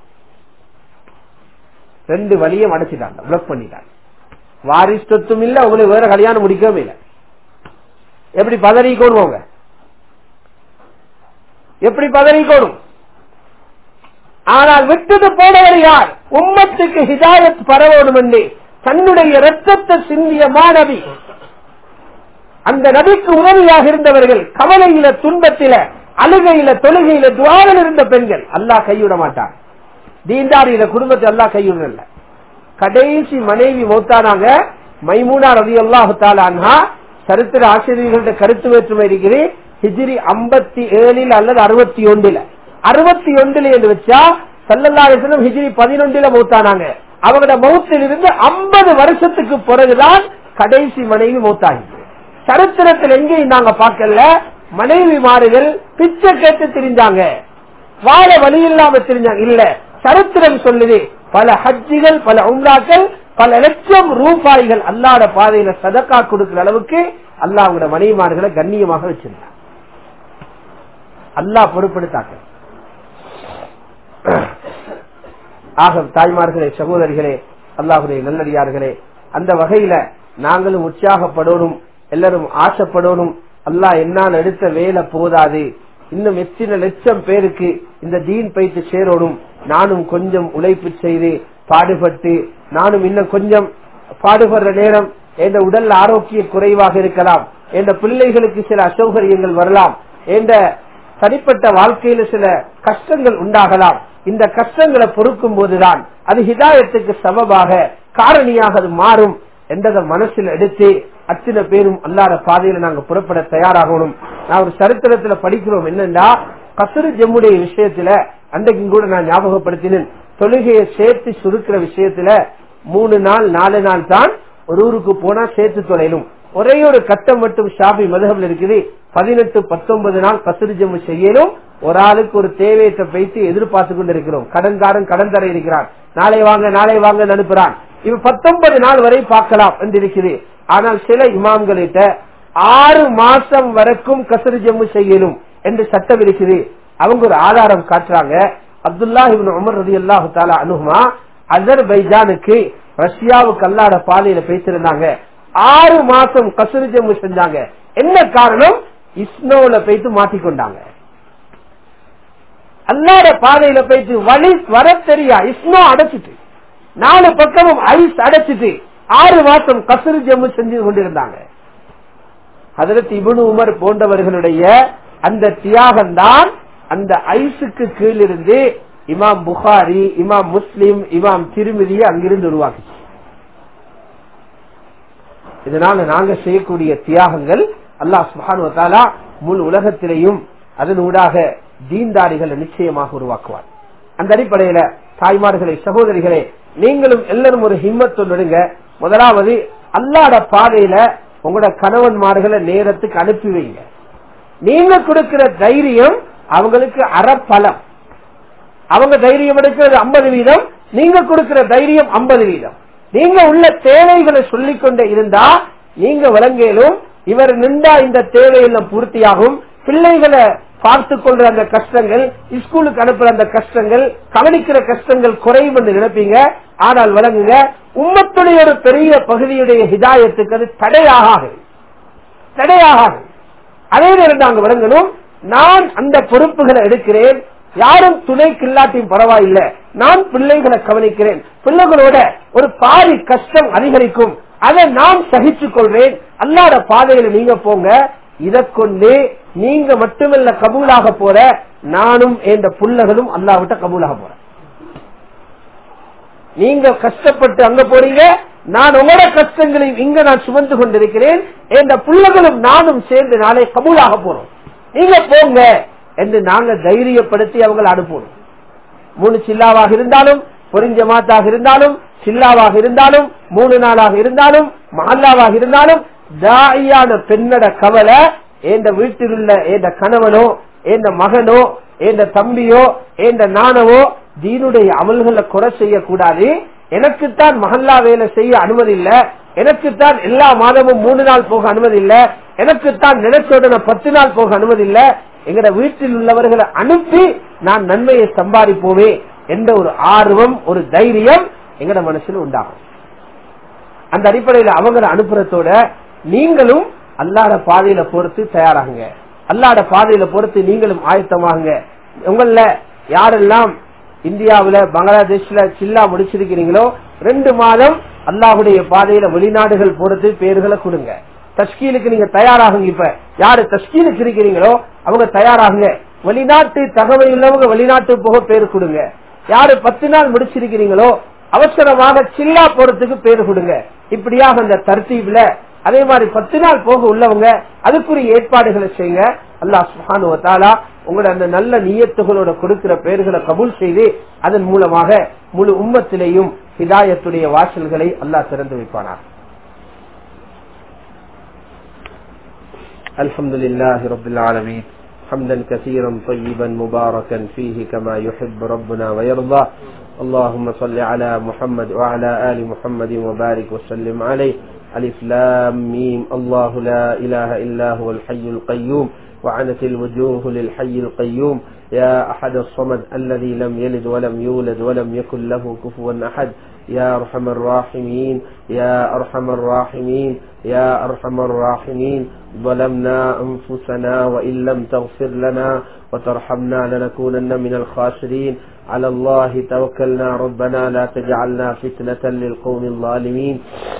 [SPEAKER 1] ரெண்டு வழியும் அடைச்சிட்டாங்க பிளாக் பண்ணிட்டாங்க வாரிசு சொத்தும் இல்ல உங்களுக்கு வேற கல்யாணம் முடிக்கவும் இல்லை எப்படி பதறிக்கோணுவாங்க எப்படி பதறிக்கோணும் ஆனால் விட்டுட்டு போனவர் யார் உம்மத்துக்கு ஹிதாயத் பரவோடும் என்று தன்னுடைய ரத்தத்தை சிந்திய மாணவி அந்த நபிக்கு உதவியாக இருந்தவர்கள் கவலையில துன்பத்தில அழுகையில தொழுகையில துவாரில் இருந்த பெண்கள் அல்லாஹ் கைவிட மாட்டார் தீண்டாரியில குடும்பத்தை அல்லாஹ் கைவிடல கடைசி மனைவி மௌத்தானாங்க மைமூனா ரவி அல்லாஹு தாலான்ஹா சரித்திர ஆசிரியர்கள்ட்ட கருத்து வேற்றுமை இருக்கிறது ஹிஜிரி ஐம்பத்தி ஏழில் அல்லது அறுபத்தி ஒன்றுல அறுபத்தி ஒன்றுல என்று வச்சா சல்லல்லாஹிஸ்லம் ஹிஜிரி பதினொன்றுல மௌத்தானாங்க அவங்களோட மௌத்தில் இருந்து ஐம்பது வருஷத்துக்கு பிறகுதான் கடைசி மனைவி மௌத்தாகி சரித்திரத்தில் எங்கேயும் நாங்க பார்க்கல மனைவி மாறுகள் பிச்சை கேட்டு திரிஞ்சாங்க வாழ வழி இல்லாம தெரிஞ்சாங்க இல்ல சரித்திரம் சொல்லுது பல ஹஜ்ஜிகள் பல உம்ராக்கள் பல லட்சம் ரூபாய்கள் அல்லாட பாதையில சதக்கா கொடுக்கிற அளவுக்கு அல்லாஹ் அவங்களோட மனைவிமார்களை கண்ணியமாக வச்சிருந்தார் அல்லாஹ் பொறுப்படுத்தாக்க ஆக தாய்மார்களே சகோதரிகளே அல்லாஹுடைய நல்லடியார்களே அந்த வகையில நாங்களும் உற்சாகப்படணும் எல்லாரும் ஆசைப்படணும் அல்லாஹ் என்னால் எடுத்த வேலை போதாது இன்னும் எத்தனை லட்சம் பேருக்கு இந்த தீன் பயிற்சி சேரணும் நானும் கொஞ்சம் உழைப்பு செய்து பாடுபட்டு நானும் இன்னும் கொஞ்சம் பாடுபடுற நேரம் என்ற உடல் ஆரோக்கிய குறைவாக இருக்கலாம் என்ற பிள்ளைகளுக்கு சில அசௌகரியங்கள் வரலாம் என்ற தனிப்பட்ட வாழ்க்கையில சில கஷ்டங்கள் உண்டாகலாம் இந்த கஷ்டங்களை பொறுக்கும் போதுதான் அது ஹிதாயத்துக்கு சமமாக காரணியாக அது மாறும் என்றதை மனசில் எடுத்து அத்தனை பேரும் அல்லாத பாதையில நாங்க புறப்பட தயாராகணும் நான் ஒரு சரித்திரத்துல படிக்கிறோம் என்னன்னா கசரு ஜம்முடைய விஷயத்துல அன்றைக்கும் கூட நான் ஞாபகப்படுத்தினேன் தொழுகையை சேர்த்து சுருக்கிற விஷயத்துல மூணு நாள் நாலு நாள் தான் ஒரு ஊருக்கு போனா சேர்த்து தொலைலும் ஒரே ஒரு கட்டம் மட்டும் ஷாபி மதுகபில் இருக்குது பதினெட்டு பத்தொன்பது நாள் கசரு ஜம்மு செய்யலும் ஒரு ஆளுக்கு ஒரு தேவையத்தை வைத்து எதிர்பார்த்து கொண்டு இருக்கிறோம் கடன்காரன் கடன் தர இருக்கிறான் நாளை வாங்க நாளை வாங்க அனுப்புறான் இவ பத்தொன்பது நாள் வரை பார்க்கலாம் என்று இருக்குது ஆனால் சில இமாம்களிட்ட ஆறு மாசம் வரைக்கும் கசரு ஜம்மு செய்யலும் என்று சட்டம் இருக்குது அவங்க ஒரு ஆதாரம் காட்டுறாங்க அப்துல்லா இவன் உமர் ரதி அல்லாஹு தாலா அனுகுமா அசர் பைஜானுக்கு ரஷ்யாவுக்கு அல்லாட பாதையில பேசிருந்தாங்க ஆறு மாசம் கசரு ஜம்மு செஞ்சாங்க என்ன காரணம் இஸ்னோல போயிட்டு மாட்டிக்கொண்டாங்க அல்லாட பாதையில போயிட்டு வழி வர தெரியா இஸ்னோ அடைச்சிட்டு நாலு பக்கமும் ஐஸ் அடைச்சிட்டு ஆறு மாசம் கசரு ஜம்மு செஞ்சு கொண்டிருந்தாங்க அதற்கு இபுனு உமர் போன்றவர்களுடைய அந்த தியாகம் தான் அந்த ஐஸுக்கு கீழிருந்து இமாம் புகாரி இமாம் முஸ்லிம் இமாம் திருமதியை அங்கிருந்து உருவாக்குச்சு இதனால நாங்க செய்யக்கூடிய தியாகங்கள் அல்லாஹ் சுபானுவத்தாலா முழு உலகத்திலேயும் அதனூடாக தீன்தாரிகளை நிச்சயமாக உருவாக்குவார் அந்த அடிப்படையில தாய்மார்களே சகோதரிகளே நீங்களும் எல்லாரும் ஒரு ஹிம்மத்தொன்னுடுங்க முதலாவது அல்லாட பாதையில உங்களோட கணவன்மார்களை நேரத்துக்கு அனுப்பி வைங்க நீங்க கொடுக்கிற தைரியம் அவங்களுக்கு அறப்பலம் அவங்க தைரியம் எடுக்கிறது ஐம்பது வீதம் நீங்க கொடுக்கிற தைரியம் ஐம்பது வீதம் நீங்க உள்ள தேவைகளை சொல்லிக் கொண்டே இருந்தா நீங்க விளங்கலும் இவர் நின்றா இந்த தேவையெல்லாம் பூர்த்தியாகும் பிள்ளைகளை பார்த்து கொள்ற அந்த கஷ்டங்கள் ஸ்கூலுக்கு அனுப்புற அந்த கஷ்டங்கள் கவனிக்கிற கஷ்டங்கள் குறையும் என்று நினைப்பீங்க ஆனால் விளங்குங்க உம்மத்துடைய ஒரு பெரிய பகுதியுடைய ஹிதாயத்துக்கு அது தடையாக தடையாக அதே நேரம் நாங்கள் விளங்கணும் நான் அந்த பொறுப்புகளை எடுக்கிறேன் யாரும் துணைக்கு இல்லாட்டியும் பரவாயில்லை நான் பிள்ளைகளை கவனிக்கிறேன் பிள்ளைகளோட ஒரு பாதி கஷ்டம் அதிகரிக்கும் அதை நான் சகிச்சுக் கொள்வேன் அல்லாத பாதையில நீங்க போங்க இதை கொண்டு நீங்க மட்டுமல்ல கபூலாக போற நானும் என்ற புள்ளகளும் அல்லாவிட்ட கபூலாக போறேன் நீங்க கஷ்டப்பட்டு அங்க போறீங்க நான் உங்களோட கஷ்டங்களையும் இங்க நான் சுமந்து கொண்டிருக்கிறேன் என்ற புள்ளகளும் நானும் சேர்ந்து நாளை கபூலாக போறோம் நீங்க போங்க என்று நாங்க தைரியப்படுத்தி அவங்களை அனுப்பணும் மூணு சில்லாவாக இருந்தாலும் பொறிஞ்ச மாத்தாக இருந்தாலும் சில்லாவாக இருந்தாலும் மூணு நாளாக இருந்தாலும் மஹல்லாவாக இருந்தாலும் தாயான பெண்ணட கவலை எந்த வீட்டில் உள்ள எந்த கணவனோ எந்த மகனோ எந்த தம்பியோ எந்த நானவோ தீனுடைய அமல்களை குறை செய்யக்கூடாது எனக்குத்தான் மஹல்லா வேலை செய்ய அனுமதி இல்ல எனக்குத்தான் எல்லா மாதமும் மூணு நாள் போக அனுமதி இல்ல எனக்குத்தான் நினைச்சோடன பத்து நாள் போக அனுமதி இல்ல எங்கட வீட்டில் உள்ளவர்களை அனுப்பி நான் நன்மையை சம்பாதிப்போமே என்ற ஒரு ஆர்வம் ஒரு தைரியம் எங்கட மனசுல உண்டாகும் அந்த அடிப்படையில அவங்களை அனுப்புறதோட நீங்களும் அல்லாட பாதையில பொறுத்து தயாராகுங்க அல்லாட பாதையில பொறுத்து நீங்களும் ஆயத்தமாகுங்க உங்கள யாரெல்லாம் இந்தியாவுல பங்களாதேஷ்ல சில்லா முடிச்சிருக்கிறீங்களோ ரெண்டு மாதம் அல்லாஹுடைய பாதையில வெளிநாடுகள் போறது பேர்களை கொடுங்க தஸ்கீலுக்கு நீங்க தயாராகுங்க இப்ப யாரு தஸ்கீலுக்கு இருக்கிறீங்களோ அவங்க தயாராகுங்க வெளிநாட்டு தகவல் உள்ளவங்க வெளிநாட்டு போக பேர் கொடுங்க யாரு பத்து நாள் முடிச்சிருக்கிறீங்களோ அவசரமாக சில்லா போறதுக்கு பேர் கொடுங்க இப்படியாக அந்த தர்த்தீப்ல அதே மாதிரி பத்து நாள் போக உள்ளவங்க அதுக்குரிய ஏற்பாடுகளை செய்யுங்க அல்லாஹ் சுஹானுவத்தாலா உங்களோட அந்த நல்ல நீயத்துகளோட கொடுக்கிற பெயர்களை கபூல் செய்து அதன் மூலமாக முழு உம்மத்திலேயும் ஹிதாயத்துடைய வாசல்களை அல்லாஹ் திறந்து வைப்பானார் الحمد لله رب العالمين حمدا كثيرا طيبا مباركا فيه كما يحب ربنا ويرضى اللهم صل على محمد وعلى آل محمد وبارك وسلم عليه ألف لام ميم الله لا إله إلا هو الحي القيوم وعنت الوجوه للحي القيوم يا أحد الصمد الذي لم يلد ولم يولد ولم يكن له كفوا أحد يا أرحم الراحمين يا أرحم الراحمين يا أرحم الراحمين ظلمنا أنفسنا وإن لم تغفر لنا وترحمنا لنكونن من الخاسرين على الله توكلنا ربنا لا تجعلنا فتنة للقوم الظالمين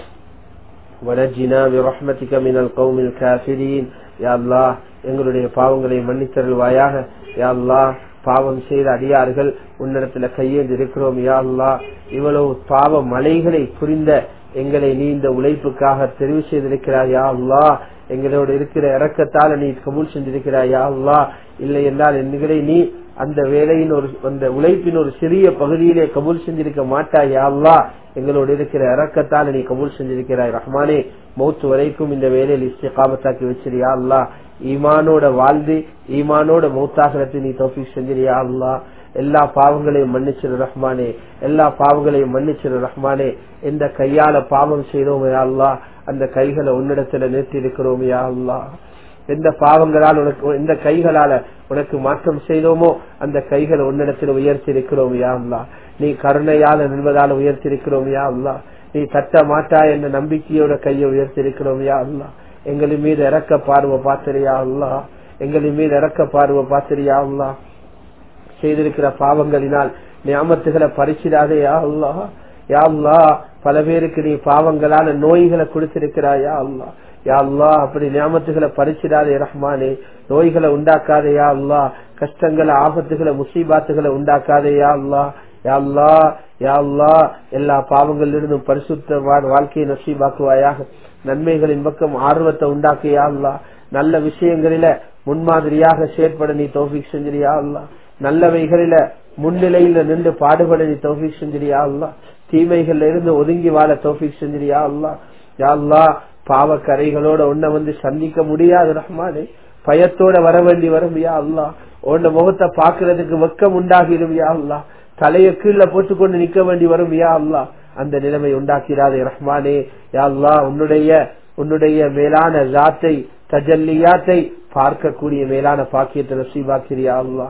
[SPEAKER 1] ونجنا برحمتك من القوم الكافرين يا الله எங்களுடைய பாவங்களை மன்னித்தருள்வாயாக யா அல்லா பாவம் செய்த அடியார்கள் உன்னிடத்துல கையேந்து இருக்கிறோம் யா அல்லா இவ்வளவு பாவ மலைகளை புரிந்த எங்களை நீ இந்த உழைப்புக்காக தெரிவு செய்திருக்கிறாய் யா அல்லா எங்களோட இருக்கிற இறக்கத்தால நீ கபூல் செஞ்சிருக்கிறாய் யா அல்லா இல்லை என்றால் எங்களை நீ அந்த வேலையின் ஒரு அந்த உழைப்பின் ஒரு சிறிய பகுதியிலே கபூல் செஞ்சிருக்க மாட்டாய் யா அல்லா எங்களோட இருக்கிற இறக்கத்தால நீ கபூல் செஞ்சிருக்கிறாய் ரஹ்மானே மௌத்து வரைக்கும் இந்த வேலையில் இஸ்திகாமத்தாக்கி வச்சிருயா அல்லா ஈமானோட வாழ்ந்து ஈமானோட மௌத்தாகிறத நீ தோஃபிக் செஞ்சிருயா அல்லா எல்லா பாவங்களையும் மன்னிச்சிரு ரஹ்மானே எல்லா பாவங்களையும் மன்னிச்சிரு ரஹ்மானே எந்த கையால பாவம் செய்தோம் யா அல்லா அந்த கைகளை உன்னிடத்துல நிறுத்தி இருக்கிறோம் யா அல்லா எந்த பாவங்களால் உனக்கு எந்த கைகளால உனக்கு மாற்றம் செய்தோமோ அந்த கைகளை உன்னிடத்தில் உயர்த்தி இருக்கிறோம் யா அல்லா நீ கருணையால நின்பதால உயர்த்தி இருக்கிறோம் யா அல்லா நீ தட்ட மாட்டா என்ற நம்பிக்கையோட கையை உயர்த்தி இருக்கிறோம் யா அல்லா எங்களின் மீது இறக்க பார்வை பாத்திரியா அல்லா எங்களின் மீது இறக்க பார்வை பாத்திரியா அல்லா செய்திருக்கிற பாவங்களினால் நியாமத்துகளை பறிச்சிடாதே யா அல்லா யா அல்லா பல பேருக்கு நீ பாவங்களால நோய்களை கொடுத்திருக்கிறாய் யா அல்லா யா அல்லா அப்படி நியாமத்துகளை பறிச்சிடாதே ரஹ்மானே நோய்களை உண்டாக்காதே யா அல்லா கஷ்டங்களை ஆபத்துகளை முசீபாத்துகளை உண்டாக்காதே யா அல்லா யா அல்லா யா அல்லா எல்லா பாவங்களிலிருந்தும் பரிசுத்தமான வாழ்க்கையை நசீபாக்குவாயாக நன்மைகளின் பக்கம் ஆர்வத்தை உண்டாக்கியா அல்லா நல்ல விஷயங்களில முன்மாதிரியாக செயற்பட நீ தௌஃபிக் செஞ்சிரியா அல்லா நல்லவைகளில முன்னிலையில நின்று பாடுபட நீ தௌஃபிக் செஞ்சிரியா அல்லா தீமைகள்ல இருந்து ஒதுங்கி வாழ தௌஃபிக் செஞ்சிரியா அல்லா யா அல்லா பாவ கரைகளோட உன்னை வந்து சந்திக்க முடியாது ரஹ்மானே பயத்தோட வர வேண்டி வரும் யா அல்லா உன்ன முகத்தை பாக்குறதுக்கு வெக்கம் உண்டாகிடும் யா அல்லா தலைய கீழே போட்டுக்கொண்டு நிக்க வேண்டி வரும் யா அல்லா அந்த நிலைமை உண்டாக்கிறாதே ரஹ்மானே யா அல்லா உன்னுடைய உன்னுடைய மேலான ஜாத்தை தஜல்லியாத்தை பார்க்கக்கூடிய மேலான பாக்கியத்தை நசீபாக்கிறியா அல்லா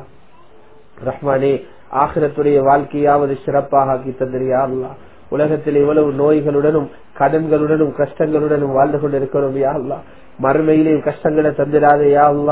[SPEAKER 1] ரஹ்மானே ஆகிரத்துடைய வாழ்க்கையாவது சிறப்பாக ஆக்கி தந்திரியா அல்லா உலகத்தில் இவ்வளவு நோய்களுடனும் கடன்களுடனும் கஷ்டங்களுடனும் வாழ்ந்து கொண்டிருக்கிறோம் யா அல்லா மறுமையிலேயும் கஷ்டங்களை தந்திராதே யா அல்லா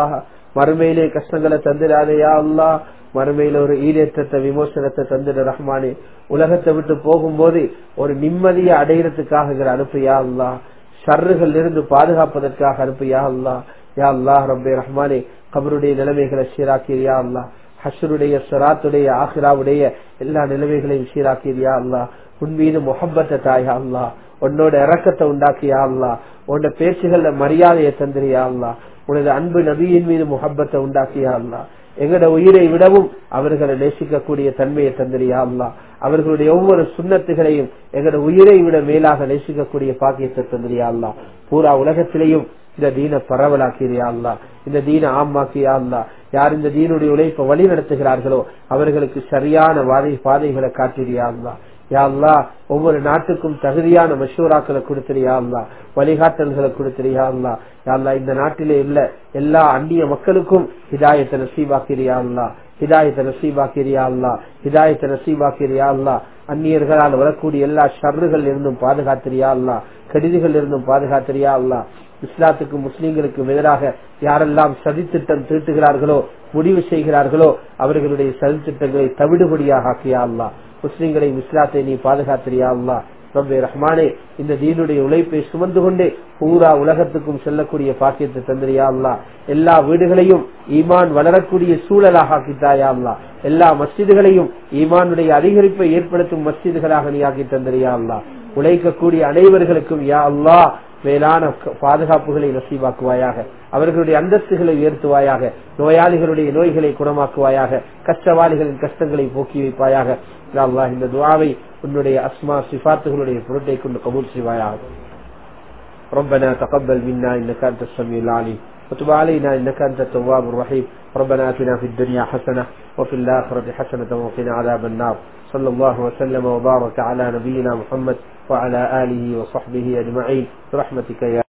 [SPEAKER 1] மறுமையிலே கஷ்டங்களை தந்துடாதே யா அல்லா மறுமையில ஒரு ஈடேற்றத்தை விமோசனத்தை தந்துட ரஹ்மானே உலகத்தை விட்டு போகும்போது ஒரு நிம்மதியை அடையிறதுக்காக அனுப்பியா அல்லா ஷர்றுகள் இருந்து பாதுகாப்பதற்காக அனுப்பியா அல்லா யா அல்லாஹ் ரப்பே ரஹ்மானே கபருடைய நிலைமைகளை சீராக்கிறியா அல்லா ஹஷருடைய சராத்துடைய ஆஹிராவுடைய எல்லா நிலைமைகளையும் சீராக்கிறியா அல்லா உன் மீது முகப்பத்தை தாயா அல்லா உன்னோட இறக்கத்தை உண்டாக்கியா அல்லா உன்னோட பேச்சுகள்ல மரியாதையை தந்திரியா அல்லா உனது அன்பு நபியின் மீது முகப்பத்தை உண்டாக்கியா அல்லா எங்கட உயிரை விடவும் அவர்களை நேசிக்கக்கூடிய தன்மையை தந்திரியா அல்லா அவர்களுடைய ஒவ்வொரு சுண்ணத்துகளையும் எங்கட உயிரை விட மேலாக நேசிக்கக்கூடிய பாக்கியத்தை தந்திரியா அல்லா பூரா உலகத்திலேயும் இந்த தீன பரவலாக்கிறியா அல்லா இந்த தீன ஆமாக்கியா அல்லா யார் இந்த தீனுடைய உழைப்பை வழி நடத்துகிறார்களோ அவர்களுக்கு சரியான வாதை பாதைகளை காட்டிறியா அல்லா யா அல்லா ஒவ்வொரு நாட்டுக்கும் தகுதியான மஷூராக்களை கொடுத்திரியா அல்லா வழிகாட்டல்களை கொடுத்திரியா அல்லா யா அல்லா இந்த நாட்டிலே உள்ள எல்லா அந்நிய மக்களுக்கும் ஹிதாயத்தை நசீபாக்கிறியா அல்லா ஹிதாயத்தை நசீபாக்கிறியா அல்லா ஹிதாயத்தை நசீபாக்கிறியா அல்லா அந்நியர்களால் வரக்கூடிய எல்லா ஷர்றுகள் இருந்தும் பாதுகாத்திரியா அல்லா கடிதிகள் இருந்தும் பாதுகாத்திரியா அல்லா இஸ்லாத்துக்கும் முஸ்லீம்களுக்கும் எதிராக யாரெல்லாம் சதித்திட்டம் தீட்டுகிறார்களோ முடிவு செய்கிறார்களோ அவர்களுடைய சதித்திட்டங்களை தவிடுபடியாக ஆக்கியா அல்லா முஸ்லீம்களை இஸ்லாத்தை நீ பாதுகாத்திரியா அல்லா ரப்பே ரஹ்மானே இந்த தீனுடைய உழைப்பை சுமந்து கொண்டே பூரா உலகத்துக்கும் செல்லக்கூடிய பாக்கியத்தை தந்திரியா அல்லா எல்லா வீடுகளையும் ஈமான் வளரக்கூடிய சூழலாக ஆக்கித்தாயா அல்லா எல்லா மஸ்ஜிதுகளையும் ஈமானுடைய அதிகரிப்பை ஏற்படுத்தும் மஸ்ஜிதுகளாக நீ ஆக்கி தந்திரியா அல்லா உழைக்கக்கூடிய அனைவர்களுக்கும் யா அல்லா மேலான பாதுகாப்புகளை நசீவாக்குவாயாக அவர்களுடைய அந்தஸ்துகளை உயர்த்துவாயாக நோயாளிகளுடைய நோய்களை குணமாக்குவாயாக கஷ்டவாளிகளின் கஷ்டங்களை போக்கி வைப்பாயாக அல்லாஹ் இந்த துவாவை உன்னுடைய அஸ்மா சிபாத்துகளுடைய பொருட்டை கொண்டு கபூல் செய்வாயாக ربنا تقبل منا انك انت السميع العليم وتب علينا انك انت التواب الرحيم ربنا اتنا في الدنيا حسنه وفي الاخره حسنه وقنا عذاب النار صلى الله وسلم وبارك على نبينا محمد وعلى اله وصحبه اجمعين برحمتك يا